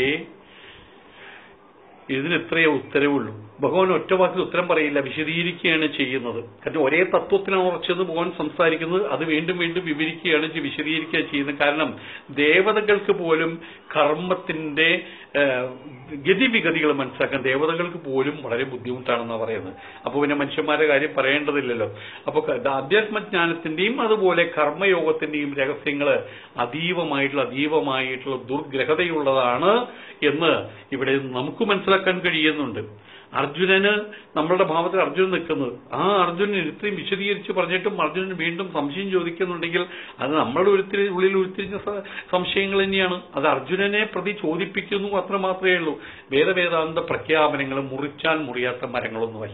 ഇതിന് ഇത്രയേ ഉത്തരവുള്ളൂ ഭഗവാൻ ഒറ്റ വാക്കിൽ ഉത്തരം പറയില്ല വിശദീകരിക്കുകയാണ് ചെയ്യുന്നത് കാരണം ഒരേ തത്വത്തിനാണ് ഉറച്ചത് ഭഗവാൻ സംസാരിക്കുന്നത് അത് വീണ്ടും വീണ്ടും വിവരിക്കുകയാണ് ചെയ്യ- വിശദീകരിക്കുകയാണ് ചെയ്യുന്നത് കാരണം ദേവതകൾക്ക് പോലും കർമ്മത്തിന്റെ ഏഹ്, ഗതിവിഗതികൾ മനസ്സിലാക്കാൻ ദേവതകൾക്ക് പോലും വളരെ ബുദ്ധിമുട്ടാണെന്നാണ് പറയുന്നത് അപ്പോൾ പിന്നെ മനുഷ്യന്മാരുടെ കാര്യം പറയേണ്ടതില്ലല്ലോ അപ്പോൾ അധ്യാത്മജ്ഞാനത്തിന്റെയും അതുപോലെ കർമ്മയോഗത്തിന്റെയും രഹസ്യങ്ങൾ അതീവമായിട്ടുള്ള അതീവമായിട്ടുള്ള ദുർഗ്രഹതയുള്ളതാണ് എന്ന് ഇവിടെ നമുക്ക് മനസ്സിലാക്കാൻ കഴിയുന്നുണ്ട് അർജുനന് നമ്മളുടെ ഭാവത്തിൽ അർജുനൻ നിൽക്കുന്നത് ആ അർജുനൻ ഇത്രയും വിശദീകരിച്ച് പറഞ്ഞിട്ടും അർജുനൻ വീണ്ടും സംശയം ചോദിക്കുന്നുണ്ടെങ്കിൽ അത് നമ്മളുടെ ഉരുത്തിരി ഉള്ളിൽ ഉരുത്തിരിഞ്ഞ സ- സംശയങ്ങൾ തന്നെയാണ് അത് അർജുനനെ പ്രതി ചോദിപ്പിക്കുന്നു അത്ര മാത്രമേ ഉള്ളൂ വേദവേദാന്ത പ്രഖ്യാപനങ്ങൾ മുറിച്ചാൽ മുറിയാത്ത മരങ്ങളൊന്നുമല്ല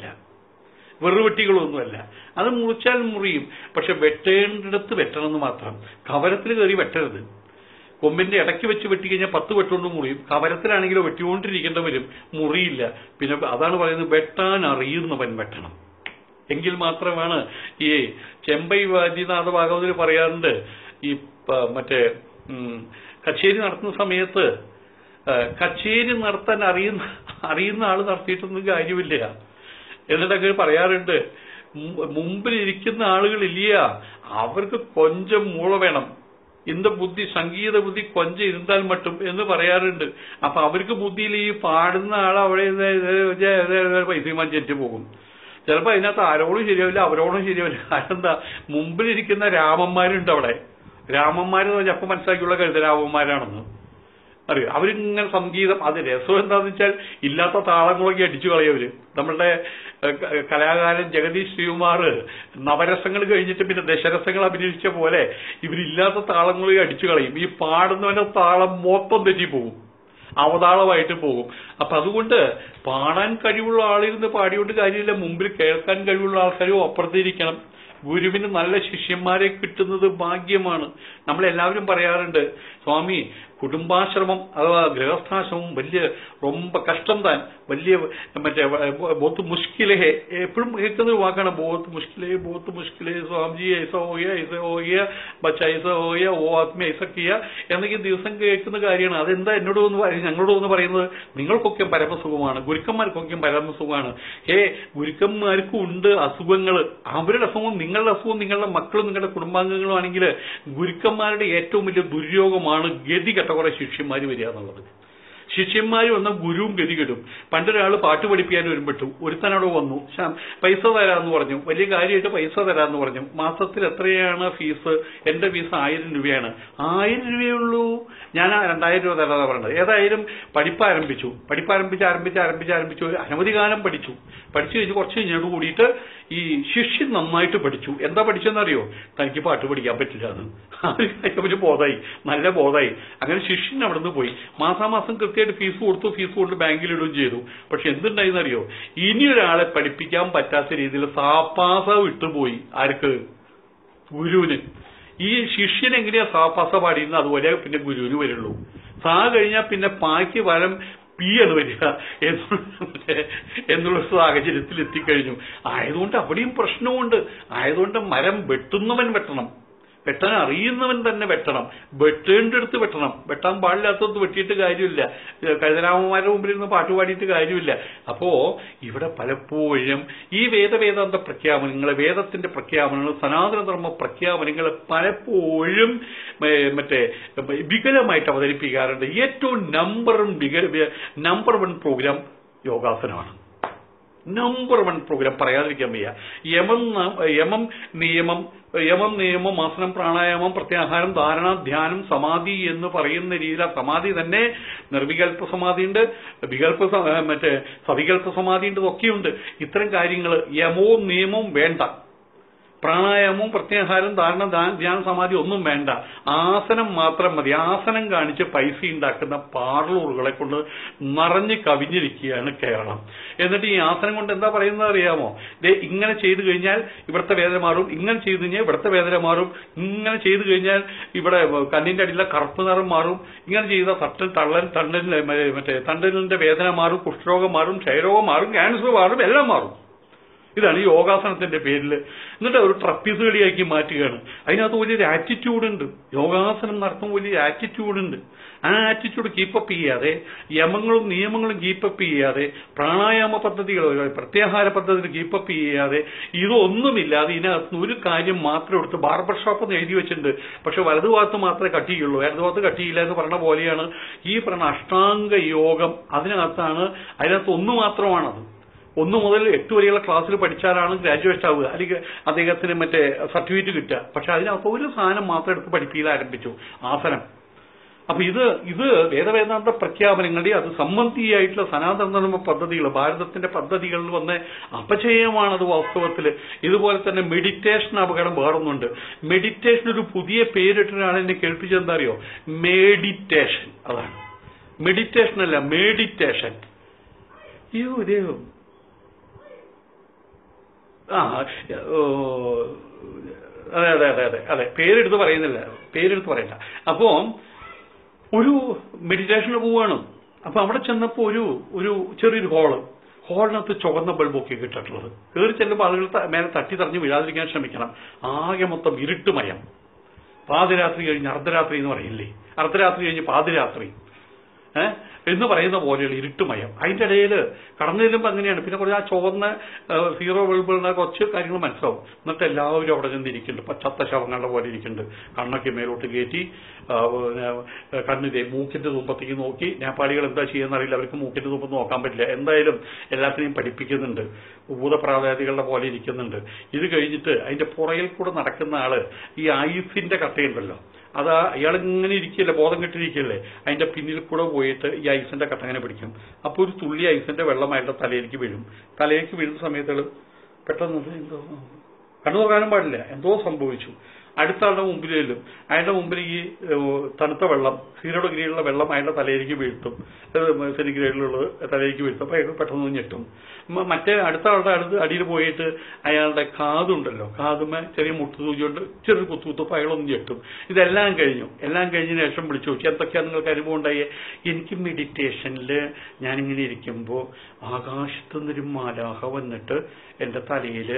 വെറുവെട്ടികളൊന്നുമല്ല അത് മുറിച്ചാൽ മുറിയും പക്ഷെ വെട്ടേണ്ടിടത്ത് വെട്ടണമെന്ന് മാത്രം കവരത്തിൽ കയറി വെട്ടരുത് കൊമ്പിന്റെ ഇടയ്ക്ക് വെച്ച് വെട്ടി കഴിഞ്ഞാൽ പത്ത് വെട്ടുകൊണ്ട് മുറിയും കവരത്തിലാണെങ്കിലോ വെട്ടിക്കൊണ്ടിരിക്കേണ്ട വരും മുറിയില്ല പിന്നെ അതാണ് പറയുന്നത് വെട്ടാൻ അറിയുന്നവൻ വെട്ടണം എങ്കിൽ മാത്രമാണ് ഈ ചെമ്പൈ വാദ്യനാഥ ഭാഗവതിൽ പറയാറുണ്ട് ഈ പ- മറ്റേ ഉം, കച്ചേരി നടത്തുന്ന സമയത്ത് ആ, കച്ചേരി നടത്താൻ അറിയുന്ന അറിയുന്ന ആള് നടത്തിയിട്ടൊന്നും കാര്യമില്ല എന്നിട്ടൊക്കെ പറയാറുണ്ട് മു- മുമ്പിലിരിക്കുന്ന ആളുകളില്ല അവർക്ക് കൊഞ്ചം മൂള വേണം இந்த ബുദ്ധി സംഗീത ബുദ്ധി കൊഞ്ചം ഇരുന്നാൽ മട്ടും എന്ന് പറയാറുണ്ട് അപ്പൊ അവർക്ക് ബുദ്ധിയിൽ ഈ പാടുന്ന ആൾ അവിടെ ഇത് ഇത് ഇത് ഇത് ഇത് പൈസയും ചെറ്റ് പോകും ചിലപ്പോ അതിനകത്ത് ആരോടും ശരിയാവില്ല അവരോടും ശരിയാവില്ല കാരണം എന്താ മുമ്പിലിരിക്കുന്ന രാമന്മാരുണ്ട് അവിടെ രാമന്മാരെന്ന് പറഞ്ഞാൽ അപ്പൊ മനസ്സിലാക്കിയുള്ള കഴുത രാമന്മാരാണെന്ന് അറിയോ അവരിങ്ങനെ സംഗീതം അത് രസം എന്താന്ന് വെച്ചാൽ ഇല്ലാത്ത താളങ്ങളൊക്കെ അടിച്ചു കളയവര് നമ്മളുടെ ഏഹ്, ക- കലാകാരൻ ജഗദീഷ് ശ്രീകുമാർ നവരസങ്ങൾ കഴിഞ്ഞിട്ട് പിന്നെ ദശരസങ്ങൾ അഭിനയിച്ച പോലെ ഇവരില്ലാത്ത താളങ്ങളെ അടിച്ചു കളയും ഈ പാടുന്നവന്റെ താളം മൊത്തം തെറ്റി പോകും അവതാളമായിട്ട് പോകും അപ്പൊ അതുകൊണ്ട് പാടാൻ കഴിവുള്ള ആളിരുന്ന് പാടിയോണ്ട് കാര്യമില്ല മുമ്പിൽ കേൾക്കാൻ കഴിവുള്ള ആൾക്കാരും അപ്പുറത്തിരിക്കണം ഗുരുവിന് നല്ല ശിഷ്യന്മാരെ കിട്ടുന്നത് ഭാഗ്യമാണ് നമ്മളെല്ലാവരും പറയാറുണ്ട് സ്വാമി കുടുംബാശ്രമം അഥവാ ഗൃഹസ്ഥാശ്രമം വലിയ ரொம்ப കഷ്ടം താൻ വലിയ മറ്റേ ബോത്ത് മുഷ്കിലേ എപ്പോഴും കേൾക്കുന്ന ഒരു വാക്കാണ് ബോത്ത് മുഷ്കിലേ ബോത്ത് മുഷ്കിലേ സ്വാമിജി ഐസ ഹോയ ഐസ ഹോയ ബച്ച ഐസ ഹോയ ഓ ആത്മ ഐസ കിയ എന്നൊക്കെ ദിവസം കേൾക്കുന്ന കാര്യമാണ് അതെന്താ എന്നോട് ഒന്ന് പറയും ഞങ്ങളോട് ഒന്ന് പറയുന്നത് നിങ്ങൾക്കൊക്കെ പരമസുഖമാണ് ഗുരുക്കന്മാർക്കൊക്കെ പരമസുഖമാണ് ഏ ഗുരുക്കന്മാർക്കും ഉണ്ട് അസുഖങ്ങൾ അവരുടെ അസുഖവും നിങ്ങളുടെ അസുഖവും നിങ്ങളുടെ മക്കളും നിങ്ങളുടെ കുടുംബാംഗങ്ങളും ആണെങ്കിൽ ഗുരുക്കന്മാരുടെ ഏറ്റവും വലിയ ദുര്യോഗമാണ് ഗതി കെട്ട കുറെ ശിഷ്യന്മാർ വരിക എന്നുള്ളത് ശിഷ്യന്മാർ വന്ന ഗുരുവും ഗതികെടും പണ്ടൊരാൾ പാട്ട് പഠിപ്പിക്കാൻ വരുമ്പോട്ടു ഒരുത്തനോട് വന്നു ശ്യാം പൈസ തരാന്ന് പറഞ്ഞു വലിയ കാര്യമായിട്ട് പൈസ തരാന്ന് പറഞ്ഞു മാസത്തിൽ എത്രയാണ് ഫീസ് എന്റെ ഫീസ് ആയിരം രൂപയാണ് ആയിരം രൂപയുള്ളൂ ഞാൻ ആ രണ്ടായിരം രൂപ തരാതെ പറഞ്ഞത് ഏതായാലും പഠിപ്പ് ആരംഭിച്ചു പഠിപ്പ് ആരംഭിച്ച് ആരംഭിച്ച് ആരംഭിച്ച് ആരംഭിച്ചു ഒരു അനവധി കാലം പഠിച്ചു പഠിച്ചു കഴിഞ്ഞ് കുറച്ച് കഴിഞ്ഞോട് കൂടിയിട്ട് ഈ ശിഷ്യൻ നന്നായിട്ട് പഠിച്ചു എന്താ പഠിച്ചെന്നറിയോ തനിക്ക് പാട്ട് പഠിക്കാൻ പറ്റില്ല എന്ന് അവന് ബോധായി നല്ല ബോധായി അങ്ങനെ ശിഷ്യൻ അവിടെ നിന്ന് പോയി മാസാമാസം കൃത്യം കൃത്യമായിട്ട് ഫീസ് കൊടുത്തു ഫീസ് കൊണ്ട് ബാങ്കിൽ ഇടുകയും ചെയ്തു പക്ഷെ എന്തുണ്ടായിന്നറിയോ ഇനി ഒരാളെ പഠിപ്പിക്കാൻ പറ്റാത്ത രീതിയിൽ സാപ്പാസ വിട്ടുപോയി ആർക്ക് ഗുരുവിന് ഈ ശിഷ്യൻ എങ്ങനെയാ സാപ്പാസ പാടിയുന്നത് അതുപോലെ പിന്നെ ഗുരുവിന് വരുള്ളൂ സാ കഴിഞ്ഞാൽ പിന്നെ പായ്ക്ക് വരം പി എന്ന് വരിക എന്നുള്ള എന്നുള്ള സാഹചര്യത്തിൽ എത്തിക്കഴിഞ്ഞു ആയതുകൊണ്ട് അവിടെയും പ്രശ്നമുണ്ട് ആയതുകൊണ്ട് മരം വെട്ടുന്നവൻ വെട്ടണം വെട്ടാൻ അറിയുന്നവൻ തന്നെ വെട്ടണം വെട്ടേണ്ടടുത്ത് വെട്ടണം വെട്ടാൻ പാടില്ലാത്തത് വെട്ടിയിട്ട് കാര്യമില്ല കഴുതരാമന്മാരുടെ മുമ്പിൽ നിന്ന് പാട്ട് പാടിയിട്ട് കാര്യമില്ല അപ്പോ ഇവിടെ പലപ്പോഴും ഈ വേദവേദാന്ത പ്രഖ്യാപനങ്ങൾ വേദത്തിന്റെ പ്രഖ്യാപനങ്ങൾ സനാതനധർമ്മ പ്രഖ്യാപനങ്ങൾ പലപ്പോഴും ഏ, മറ്റേ വികലമായിട്ട് അവതരിപ്പിക്കാറുണ്ട് ഏറ്റവും നമ്പർ വിക നമ്പർ വൺ പ്രോഗ്രാം യോഗാസനമാണ് നമ്പർ വൺ പ്രോഗ്രാം പറയാതിരിക്കാൻ വയ്യ യമം ന- യമം നിയമം യമം നിയമം ആസനം പ്രാണായാമം പ്രത്യാഹാരം ധാരണ ധ്യാനം സമാധി എന്ന് പറയുന്ന രീതിയിൽ ആ സമാധി തന്നെ നിർവികൽപ്പ സമാധിയുണ്ട് വികൽപ്പ സ- ഏ, മറ്റേ സവികൽപ്പ സമാധിയുണ്ട് ഇതൊക്കെയുണ്ട് ഇത്തരം കാര്യങ്ങൾ യമവും നിയമവും വേണ്ട പ്രാണായാമവും പ്രത്യാഹാരം ധാരണ ധാ- ധ്യാന സമാധി ഒന്നും വേണ്ട ആസനം മാത്രം മതി ആസനം കാണിച്ച് പൈസ ഉണ്ടാക്കുന്ന പാർലൂറുകളെ കൊണ്ട് നിറഞ്ഞു കവിഞ്ഞിരിക്കുകയാണ് കേരളം എന്നിട്ട് ഈ ആസനം കൊണ്ട് എന്താ പറയുന്നത് അറിയാമോ ദേ ഇങ്ങനെ ചെയ്തു കഴിഞ്ഞാൽ ഇവിടുത്തെ വേദന മാറും ഇങ്ങനെ ചെയ്തു കഴിഞ്ഞാൽ ഇവിടുത്തെ വേദന മാറും ഇങ്ങനെ ചെയ്തു കഴിഞ്ഞാൽ ഇവിടെ കണ്ണിന്റെ അടിയിലെ കറുപ്പ് നിറം മാറും ഇങ്ങനെ ചെയ്ത തട്ടൽ തള്ളൽ തണ്ടലിന്റെ മറ്റേ തണ്ടലിന്റെ വേദന മാറും കുഷ്ഠരോഗം മാറും ക്ഷയരോഗം മാറും ക്യാൻസർ മാറും എല്ലാം മാറും ഇതാണ് ഈ യോഗാസനത്തിന്റെ പേരിൽ എന്നിട്ട് ഒരു ട്രപ്പീസ് കളിയാക്കി മാറ്റുകയാണ് അതിനകത്ത് വലിയൊരു ആറ്റിറ്റ്യൂഡ് ഉണ്ട് യോഗാസനം നടത്തുമ്പോൾ വലിയൊരു ആറ്റിറ്റ്യൂഡ് ഉണ്ട് ആ ആറ്റിറ്റ്യൂഡ് കീപ്പപ്പ് ചെയ്യാതെ യമങ്ങളും നിയമങ്ങളും കീപ്പപ്പ് ചെയ്യാതെ പ്രാണായാമ പദ്ധതികൾ പ്രത്യാഹാര പദ്ധതി കീപ്പപ്പ് ചെയ്യാതെ ഇതൊന്നുമില്ലാതെ ഇതിനകത്ത് ഒരു കാര്യം മാത്രം എടുത്ത് ബാർബർ ഷോപ്പ് എന്ന് എഴുതി വെച്ചിട്ടുണ്ട് പക്ഷെ വലതുഭാഗത്ത് മാത്രമേ കട്ടിയുള്ളൂ ഇടതുഭാഗത്ത് കട്ടിയില്ല എന്ന് പറഞ്ഞ പോലെയാണ് ഈ പറഞ്ഞ അഷ്ടാംഗ യോഗം അതിനകത്താണ് അതിനകത്ത് ഒന്ന് മാത്രമാണത് ഒന്ന് മുതൽ എട്ട് വരെയുള്ള ക്ലാസ്സിൽ പഠിച്ചാലാണ് ഗ്രാജുവേറ്റ് ആവുക അല്ലെങ്കിൽ അദ്ദേഹത്തിന് മറ്റേ സർട്ടിഫിക്കറ്റ് കിട്ടുക പക്ഷെ അതിനകത്ത് ഒരു സാധനം മാത്രം എടുത്ത് പഠിപ്പിക്കാൻ ആരംഭിച്ചു ആസനം അപ്പൊ ഇത് ഇത് വേദവേദാന്ത പ്രഖ്യാപനങ്ങളുടെ അത് സംബന്ധിയായിട്ടുള്ള സനാതന പദ്ധതികൾ ഭാരതത്തിന്റെ പദ്ധതികളിൽ വന്ന അപചയമാണത് വാസ്തവത്തിൽ ഇതുപോലെ തന്നെ മെഡിറ്റേഷൻ അപകടം വേറൊന്നുണ്ട് മെഡിറ്റേഷൻ ഒരു പുതിയ പേരിട്ടൊരാൾ എന്നെ കേൾപ്പിച്ചെന്താ അറിയോ മേഡിറ്റേഷൻ അതാണ് മെഡിറ്റേഷൻ അല്ല മേഡിറ്റേഷൻ അയ്യോ ഇതേ ആ ഓ, അതെ അതെ അതെ അതെ അതെ പേരെടുത്ത് പറയുന്നില്ല പേരെടുത്ത് പറയണ്ട അപ്പോ ഒരു മെഡിറ്റേഷന് പോവാണ് അപ്പൊ അവിടെ ചെന്നപ്പോ ഒരു ഒരു ചെറിയൊരു ഹോള് ഹോളിനകത്ത് ചുവന്ന ബൾബൊക്കെ കിട്ടിട്ടുള്ളത് കയറി ചെല്ലുമ്പോൾ ആളുകൾ ത- മേലെ തട്ടി തറഞ്ഞ് വീഴാതിരിക്കാൻ ശ്രമിക്കണം ആകെ മൊത്തം ഇരുട്ടുമയം പാതിരാത്രി കഴിഞ്ഞ് അർദ്ധരാത്രി എന്ന് പറയില്ലേ അർദ്ധരാത്രി കഴിഞ്ഞ് പാതിരാത്രി ഏഹ് എന്ന് പറയുന്ന പോലെയുള്ള ഇരുട്ടുമയം അതിന്റെ ഇടയിൽ കടന്നു ചെല്ലുമ്പോൾ അങ്ങനെയാണ് പിന്നെ കുറച്ച് ആ ചുവന്ന ഏഹ്, സീറോ വെളുപ്പുള്ള കുറച്ച് കാര്യങ്ങൾ മനസ്സിലാവും എന്നിട്ട് എല്ലാവരും അവിടെ ചെന്നിരിക്കുന്നുണ്ട് പച്ചത്ത ശവങ്ങളുടെ പോലെ ഇരിക്കുന്നുണ്ട് കണ്ണൊക്കെ മേലോട്ട് കയറ്റി ആ, പിന്നെ, കണ്ണിന്റെ മൂക്കിന്റെ തുമ്പത്തേക്ക് നോക്കി നേപ്പാളികൾ എന്താ ചെയ്യുന്ന അറിയില്ല അവർക്ക് മൂക്കിന്റെ തുമ്പ് നോക്കാൻ പറ്റില്ല എന്തായാലും എല്ലാത്തിനെയും പഠിപ്പിക്കുന്നുണ്ട് ഭൂതപ്രാതാദികളുടെ പോലെ ഇരിക്കുന്നുണ്ട് ഇത് കഴിഞ്ഞിട്ട് അതിന്റെ പുറകിൽ കൂടെ നടക്കുന്ന ആള് ഈ ഐസിന്റെ കട്ടയുണ്ടല്ലോ അത് അയാൾ ഇങ്ങനെ ഇരിക്കില്ല ബോധം കെട്ടിരിക്കില്ലേ അതിന്റെ പിന്നിൽ കൂടെ പോയിട്ട് ഈ ഐസിന്റെ കട്ട അങ്ങനെ പിടിക്കും അപ്പോൾ ഒരു തുള്ളി ഐസിന്റെ വെള്ളം അയാളുടെ തലയിലേക്ക് വീഴും തലയിലേക്ക് വീഴുന്ന സമയത്ത് അയാള് പെട്ടെന്ന് ഇത് എന്തോ കണ്ണു തുറക്കാനും പാടില്ല എന്തോ സംഭവിച്ചു അടുത്ത ആളുടെ മുമ്പിൽ ചെല്ലും അയാളുടെ മുമ്പിൽ ഈ ഏഹ്, തണുത്ത വെള്ളം സീറോ ഡിഗ്രിയിലുള്ള വെള്ളം അയാളുടെ തലയിലേക്ക് വീഴ്ത്തും സെനിഗ്രേഡിലുള്ളത് തലയിലേക്ക് വീഴ്ത്തും അപ്പൊ അയാൾ പെട്ടെന്ന് ഞെട്ടും മ- മറ്റേ അടുത്ത ആളുടെ അടുത്ത് അടിയിൽ പോയിട്ട് അയാളുടെ കാതുണ്ടല്ലോ കാതുമേ ചെറിയ മുട്ടുസൂചി കൊണ്ട് ചെറിയ കുത്തുകുത്തപ്പ് അയാളൊന്ന് ഞെട്ടും ഇതെല്ലാം കഴിഞ്ഞു എല്ലാം കഴിഞ്ഞതിന് ശേഷം വിളിച്ചു നോക്കി എന്തൊക്കെയാണ് നിങ്ങൾക്ക് അനുഭവം ഉണ്ടായേ എനിക്ക് മെഡിറ്റേഷനിൽ ഞാനിങ്ങനെ ഇരിക്കുമ്പോൾ ആകാശത്തു നിന്നൊരു മാലാഹ വന്നിട്ട് എന്റെ തലയിൽ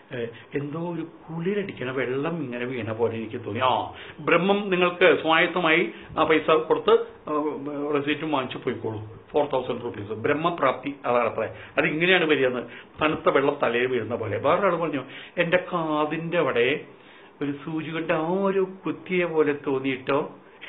എന്തോ ഒരു കുളിരടിക്കണ വെള്ളം ഇങ്ങനെ വീണ പോലെ എനിക്ക് തോന്നി ആ ബ്രഹ്മം നിങ്ങൾക്ക് സ്വായത്തമായി ആ പൈസ കൊടുത്ത് റെസീറ്റും വാങ്ങിച്ചു പോയിക്കോളൂ ഫോർ തൗസൻഡ് റുപ്പീസ് ബ്രഹ്മപ്രാപ്തി അതാണ് അത്ര അത് ഇങ്ങനെയാണ് വരികയെന്ന് തണുത്ത വെള്ളം തലയിൽ വീഴുന്ന പോലെ വേറൊരാൾ പറഞ്ഞു എന്റെ കാതിന്റെ അവിടെ ഒരു സൂചി കൊണ്ട് ആ ഒരു കുത്തിയ പോലെ തോന്നിയിട്ടോ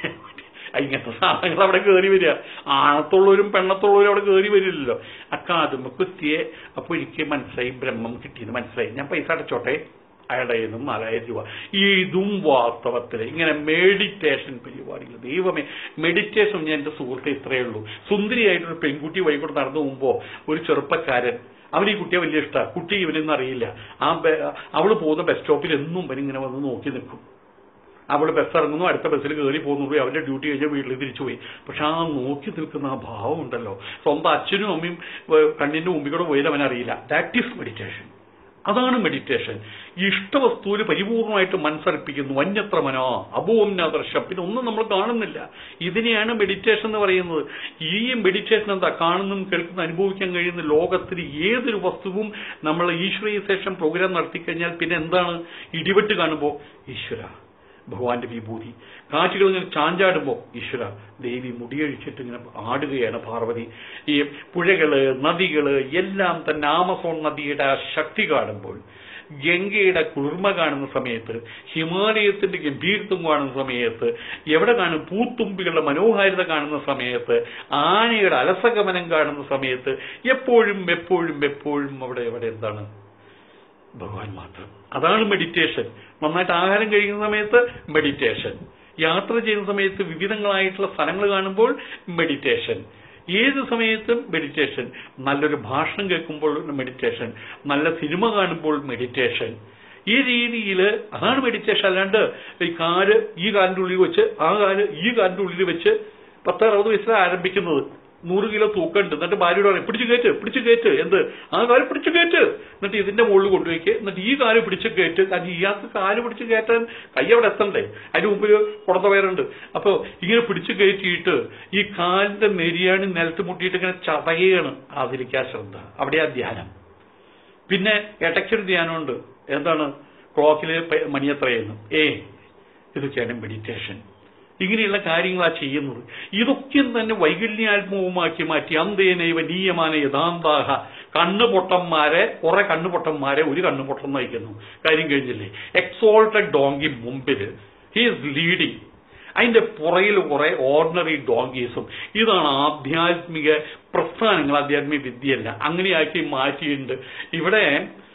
ഇങ്ങനത്തെ സാധനങ്ങൾ അവിടെ കയറി വരിക ആണത്തുള്ളവരും പെണ്ണത്തുള്ളവരും അവിടെ കയറി വരില്ലല്ലോ അക്കാതുമ്പോ കുത്തിയെ അപ്പൊ എനിക്ക് മനസ്സിലായി ബ്രഹ്മം കിട്ടിയെന്ന് മനസ്സിലായി ഞാൻ പൈസ അടച്ചോട്ടെ അയാളുടെ കയ്യിൽ നിന്നും നാലായിരം രൂപ ഇതും വാസ്തവത്തിൽ ഇങ്ങനെ മെഡിറ്റേഷൻ പരിപാടികൾ ദൈവമേ മെഡിറ്റേഷൻ ഞാൻ എന്റെ സുഹൃത്തെ ഇത്രയേ ഉള്ളൂ സുന്ദരിയായിട്ടൊരു പെൺകുട്ടി വൈകൂടെ നടന്നു പോകുമ്പോ ഒരു ചെറുപ്പക്കാരൻ അവന് ഈ കുട്ടിയെ വലിയ ഇഷ്ടമാണ് കുട്ടി ഇവനൊന്നും അറിയില്ല ആ ബെ- അവള് പോകുന്ന ബസ് സ്റ്റോപ്പിൽ എന്നും ഇവനിങ്ങനെ വന്ന് നോക്കി നിൽക്കും അവള് ബസ് ഇറങ്ങുന്നു അടുത്ത ബസ്സിൽ കയറി പോകുന്നു അവന്റെ ഡ്യൂട്ടി കഴിഞ്ഞ് വീട്ടിൽ തിരിച്ചു പോയി പക്ഷെ ആ നോക്കി നിൽക്കുന്ന ആ ഭാവം ഉണ്ടല്ലോ സ്വന്തം അച്ഛനും അമ്മയും ഏഹ്, കണ്ണിന്റെ മുമ്പിൽ കൂടെ പോയത് അവനറിയില്ല ദാറ്റ് ഈസ് മെഡിറ്റേഷൻ അതാണ് മെഡിറ്റേഷൻ ഇഷ്ടവസ്തുവിന് പരിപൂർണമായിട്ട് മനസ്സർപ്പിക്കുന്നു വന്യത്ര മനോ അഭൂമ്നാദർശം പിന്നെ ഒന്നും നമ്മൾ കാണുന്നില്ല ഇതിനെയാണ് മെഡിറ്റേഷൻ എന്ന് പറയുന്നത് ഈ മെഡിറ്റേഷൻ എന്താ കാണുന്നതും കേൾക്കുന്ന അനുഭവിക്കാൻ കഴിയുന്ന ലോകത്തിൽ ഏതൊരു വസ്തുവും നമ്മൾ ഈശ്വരീയസേഷൻ പ്രോഗ്രാം നടത്തിക്കഴിഞ്ഞാൽ പിന്നെ എന്താണ് ഇടിവെട്ട് കാണുമ്പോൾ ഈശ്വര ഭഗവാന്റെ വിഭൂതി കാറ്റുകൾ ഇങ്ങനെ ചാഞ്ചാടുമ്പോൾ ഈശ്വര ദേവി മുടിയഴിച്ചിട്ട് ഇങ്ങനെ ആടുകയാണ് പാർവതി ഈ പുഴകള് നദികള് എല്ലാം തന്നെ ആമസോൺ നദിയുടെ ആ ശക്തി കാണുമ്പോൾ ഗംഗയുടെ കുളിർമ കാണുന്ന സമയത്ത് ഹിമാലയത്തിന്റെ ഗംഭീരത്വം കാണുന്ന സമയത്ത് എവിടെ കാണും പൂത്തുമ്പികളുടെ മനോഹാരിത കാണുന്ന സമയത്ത് ആനയുടെ അലസഗമനം കാണുന്ന സമയത്ത് എപ്പോഴും എപ്പോഴും എപ്പോഴും അവിടെ എവിടെ എന്താണ് ഭഗവാൻ മാത്രം അതാണ് മെഡിറ്റേഷൻ നന്നായിട്ട് ആഹാരം കഴിക്കുന്ന സമയത്ത് മെഡിറ്റേഷൻ യാത്ര ചെയ്യുന്ന സമയത്ത് വിവിധങ്ങളായിട്ടുള്ള സ്ഥലങ്ങൾ കാണുമ്പോൾ മെഡിറ്റേഷൻ ഏത് സമയത്തും മെഡിറ്റേഷൻ നല്ലൊരു ഭാഷണം കേൾക്കുമ്പോൾ മെഡിറ്റേഷൻ നല്ല സിനിമ കാണുമ്പോൾ മെഡിറ്റേഷൻ ഈ രീതിയിൽ അതാണ് മെഡിറ്റേഷൻ അല്ലാണ്ട് ഈ കാല് ഈ കാലിന്റെ ഉള്ളിൽ വെച്ച് ആ കാല് ഈ കാലിന്റെ ഉള്ളിൽ വെച്ച് പത്ത് അറുപത് വയസ്സിൽ ആരംഭിക്കുന്നത് നൂറ് കിലോ തൂക്കമുണ്ട് എന്നിട്ട് ഭാര്യയോട് പറയും പിടിച്ചു കയറ്റ് പിടിച്ചു കയറ്റ് എന്ത് ആ കാല് പിടിച്ചു കയറ്റ് എന്നിട്ട് ഇതിന്റെ മുകളിൽ കൊണ്ടുപോയിക്ക് എന്നിട്ട് ഈ കാല് പിടിച്ചു കയറ്റ് കാരണം ഇയാൾക്ക് കാല് പിടിച്ചു കയറ്റാൻ കൈ അവിടെ എത്തണ്ടേ അതിന് മുമ്പിൽ കുടത്ത വയറുണ്ട് അപ്പൊ ഇങ്ങനെ പിടിച്ചു കയറ്റിയിട്ട് ഈ കാലിന്റെ നെരിയാണി നിലത്ത് മുട്ടിയിട്ട് ഇങ്ങനെ ചതയുകയാണ് അതിലേക്ക് ആ ശ്രദ്ധ അവിടെയാ ധ്യാനം പിന്നെ ഇടയ്ക്കൊരു ധ്യാനമുണ്ട് എന്താണ് ക്ലോക്കില് പ- മണിയത്രയെന്ന് ഏ ഇതൊക്കെയാണ് മെഡിറ്റേഷൻ ഇങ്ങനെയുള്ള കാര്യങ്ങളാ ചെയ്യുന്നത് ഇതൊക്കെ തന്നെ വൈകല്യാത്മവുമാക്കി മാറ്റി അന്തേനൈവ നീയമാന യഥാന്താഹ കണ്ണുപൊട്ടന്മാരെ കുറെ കണ്ണുപൊട്ടന്മാരെ ഒരു കണ്ണുപൊട്ടം നയിക്കുന്നു കാര്യം കഴിഞ്ഞില്ലേ എക്സോൾട്ടഡ് ഡോങ്കി മുമ്പിൽ ഹി ഈസ് ലീഡിങ് അതിന്റെ പുറയിൽ കുറെ ഓർഡിനറി ഡോങ്കീസും ഇതാണ് ആധ്യാത്മിക പ്രസ്ഥാനങ്ങൾ ആധ്യാത്മിക വിദ്യയല്ല അങ്ങനെയാക്കി മാറ്റിയിട്ടുണ്ട് ഇവിടെ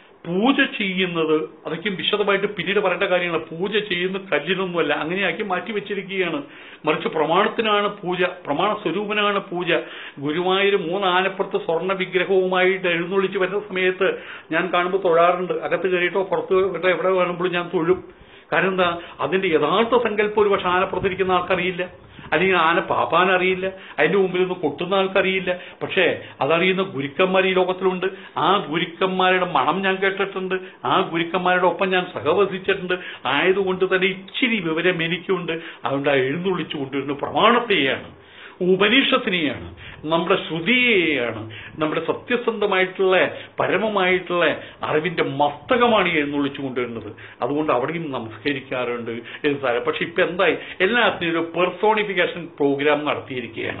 പൂജ ചെയ്യുന്നത് അതൊക്കെ വിശദമായിട്ട് പിന്നീട് പറയേണ്ട കാര്യങ്ങൾ പൂജ ചെയ്യുന്ന കല്ലിനൊന്നുമല്ല അങ്ങനെയാക്കി മാറ്റി വെച്ചിരിക്കുകയാണ് മറിച്ച് പ്രമാണത്തിനാണ് പൂജ പ്രമാണ സ്വരൂപനാണ് പൂജ ഗുരുവായൂർ മൂന്ന് ആനപ്പുറത്ത് സ്വർണ്ണ വിഗ്രഹവുമായിട്ട് എഴുന്നള്ളിച്ച് വരുന്ന സമയത്ത് ഞാൻ കാണുമ്പോൾ തൊഴാറുണ്ട് അകത്ത് കയറിയിട്ടോ പുറത്ത് കേട്ടോ എവിടെ വേണമെങ്കിലും ഞാൻ തൊഴും കാരണം എന്താ അതിന്റെ യഥാർത്ഥ സങ്കല്പം ഒരു പക്ഷെ ആനപ്പുറത്തിരിക്കുന്ന ആൾക്കറിയില്ല അല്ലെങ്കിൽ ആന പാപ്പാൻ അറിയില്ല അതിന്റെ മുമ്പിൽ നിന്ന് കൊട്ടുന്ന ആൾക്കറിയില്ല പക്ഷേ അതറിയുന്ന ഗുരുക്കന്മാർ ഈ ലോകത്തിലുണ്ട് ആ ഗുരുക്കന്മാരുടെ മണം ഞാൻ കേട്ടിട്ടുണ്ട് ആ ഗുരുക്കന്മാരുടെ ഒപ്പം ഞാൻ സഹവസിച്ചിട്ടുണ്ട് ആയതുകൊണ്ട് തന്നെ ഇച്ചിരി വിവരം എനിക്കുണ്ട് അതുകൊണ്ട് ആ എഴുന്നള്ളിച്ചു കൊണ്ടിരുന്ന പ്രമാണത്തെയാണ് ഉപനിഷത്തിനെയാണ് നമ്മുടെ ശ്രുതിയെയാണ് നമ്മുടെ സത്യസന്ധമായിട്ടുള്ള പരമമായിട്ടുള്ള അറിവിന്റെ മസ്തകമാണ് ഈ എഴുന്നള്ളിച്ചു കൊണ്ടുവരുന്നത് അതുകൊണ്ട് അവിടെയും നമസ്കരിക്കാറുണ്ട് എന്ന് സാരം പക്ഷെ ഇപ്പൊ എന്തായി എല്ലാത്തിനും ഒരു പെർസോണിഫിക്കേഷൻ പ്രോഗ്രാം നടത്തിയിരിക്കുകയാണ്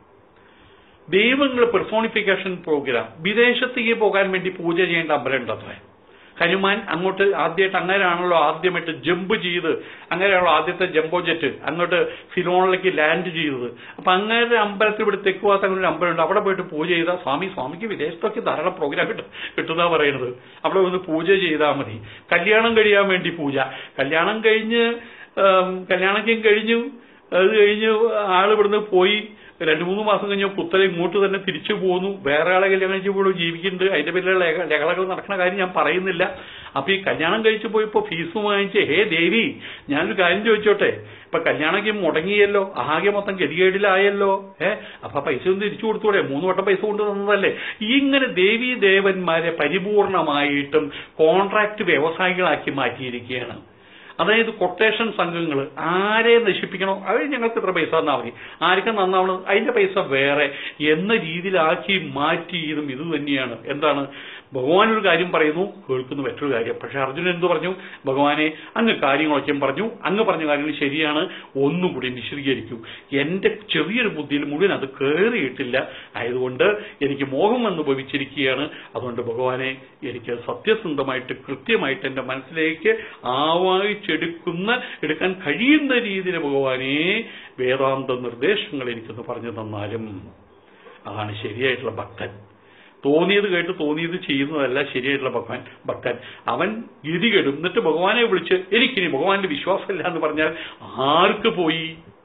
ദൈവങ്ങൾ പെർസോണിഫിക്കേഷൻ പ്രോഗ്രാം വിദേശത്തേക്ക് പോകാൻ വേണ്ടി പൂജ ചെയ്യേണ്ട അമ്പലം ഉണ്ടത്രേ ഹനുമാൻ അങ്ങോട്ട് ആദ്യമായിട്ട് അങ്ങനെയാണല്ലോ ആദ്യമായിട്ട് ജമ്പ് ചെയ്ത് അങ്ങനെയാണല്ലോ ആദ്യത്തെ ജംബോ ജെറ്റ് അങ്ങോട്ട് സിലോണിലേക്ക് ലാൻഡ് ചെയ്തത് അപ്പൊ അങ്ങനെ അമ്പലത്തിൽ ഇവിടെ തെക്കുവാത്ത അങ്ങനെ ഒരു അമ്പലമുണ്ട് അവിടെ പോയിട്ട് പൂജ ചെയ്താൽ സ്വാമി സ്വാമിക്ക് വിദേശത്തൊക്കെ ധാരാളം പ്രോഗ്രാം കിട്ടും കിട്ടുന്ന പറയുന്നത് അവിടെ ഒന്ന് പൂജ ചെയ്താൽ മതി കല്യാണം കഴിയാൻ വേണ്ടി പൂജ കല്യാണം കഴിഞ്ഞ് ആം, കല്യാണം കഴിഞ്ഞു അത് കഴിഞ്ഞ് ആൾ ഇവിടുന്ന് പോയി രണ്ടു മൂന്ന് മാസം കഴിഞ്ഞ പുത്തല ഇങ്ങോട്ട് തന്നെ തിരിച്ചു പോന്നു വേറെ ആളെ കല്യാണം കഴിച്ച് പോലും ജീവിക്കുന്നുണ്ട് അതിന്റെ പേരിലുള്ള ലഹ- ലഹളകൾ നടക്കുന്ന കാര്യം ഞാൻ പറയുന്നില്ല അപ്പൊ ഈ കല്യാണം കഴിച്ചു പോയപ്പോ ഫീസ് വാങ്ങിച്ച് ഹേ ദേവി ഞാനൊരു കാര്യം ചോദിച്ചോട്ടെ ഇപ്പൊ കല്യാണമൊക്കെ മുടങ്ങിയല്ലോ ആകെ മൊത്തം ഗതികേടിലായല്ലോ ഏ അപ്പൊ ആ പൈസ ഒന്ന് തിരിച്ചു കൊടുത്തൂടെ മൂന്ന് വട്ടം പൈസ കൊണ്ട് തന്നതല്ലേ ഇങ്ങനെ ദേവീ ദേവന്മാരെ പരിപൂർണമായിട്ടും കോൺട്രാക്ട് വ്യവസായികളാക്കി മാറ്റിയിരിക്കുകയാണ് അതായത് കൊട്ടേഷൻ സംഘങ്ങൾ ആരെ നശിപ്പിക്കണോ അത് ഞങ്ങൾക്ക് ഇത്ര പൈസ തന്നാൽ മതി ആർക്കും നന്നാവണം അതിന്റെ പൈസ വേറെ എന്ന രീതിയിലാക്കി മാറ്റി ഇതും ഇത് തന്നെയാണ് എന്താണ് ഭഗവാൻ ഒരു കാര്യം പറയുന്നു കേൾക്കുന്നു മറ്റൊരു കാര്യം പക്ഷെ അർജുനൻ എന്ത് പറഞ്ഞു ഭഗവാനെ അങ്ങ് കാര്യങ്ങളൊക്കെ പറഞ്ഞു അങ്ങ് പറഞ്ഞ കാര്യങ്ങൾ ശരിയാണ് ഒന്നും കൂടി വിശദീകരിക്കൂ എന്റെ ചെറിയൊരു ബുദ്ധിയിൽ മുഴുവൻ അത് കയറിയിട്ടില്ല ആയതുകൊണ്ട് എനിക്ക് മോഹം വന്ന് ഭവിച്ചിരിക്കുകയാണ് അതുകൊണ്ട് ഭഗവാനെ എനിക്ക് സത്യസന്ധമായിട്ട് കൃത്യമായിട്ട് എന്റെ മനസ്സിലേക്ക് ആവാഹിച്ചെടുക്കുന്ന എടുക്കാൻ കഴിയുന്ന രീതിയിൽ ഭഗവാനെ വേദാന്ത നിർദ്ദേശങ്ങൾ എനിക്കൊന്ന് പറഞ്ഞു തന്നാലും അതാണ് ശരിയായിട്ടുള്ള ഭക്തൻ തോന്നിയത് കേട്ട് തോന്നിയത് ചെയ്യുന്നതല്ല ശരിയായിട്ടുള്ള ഭഗവാൻ ഭക്തൻ അവൻ ഗതികെടും എന്നിട്ട് ഭഗവാനെ വിളിച്ച് എനിക്കിനി ഭഗവാന്റെ വിശ്വാസമില്ല എന്ന് പറഞ്ഞാൽ ആർക്ക് പോയി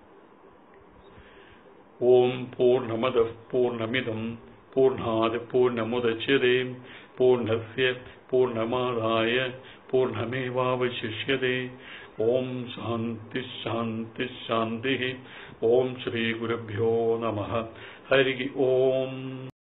ഓം പൂർണ്ണമത പൂർണ്ണമിതം പൂർണ്ണാത് പൂർണ്ണമുദച്യതേ പൂർണ്ണസ്യ പൂർണ്ണമാദായ പൂർണ്ണമേവാവശിഷ്യതേ ഓം ശാന്തി ശാന്തി ശാന്തി ഓം ശ്രീ ഗുരുഭ്യോ നമ ഹരി ഓം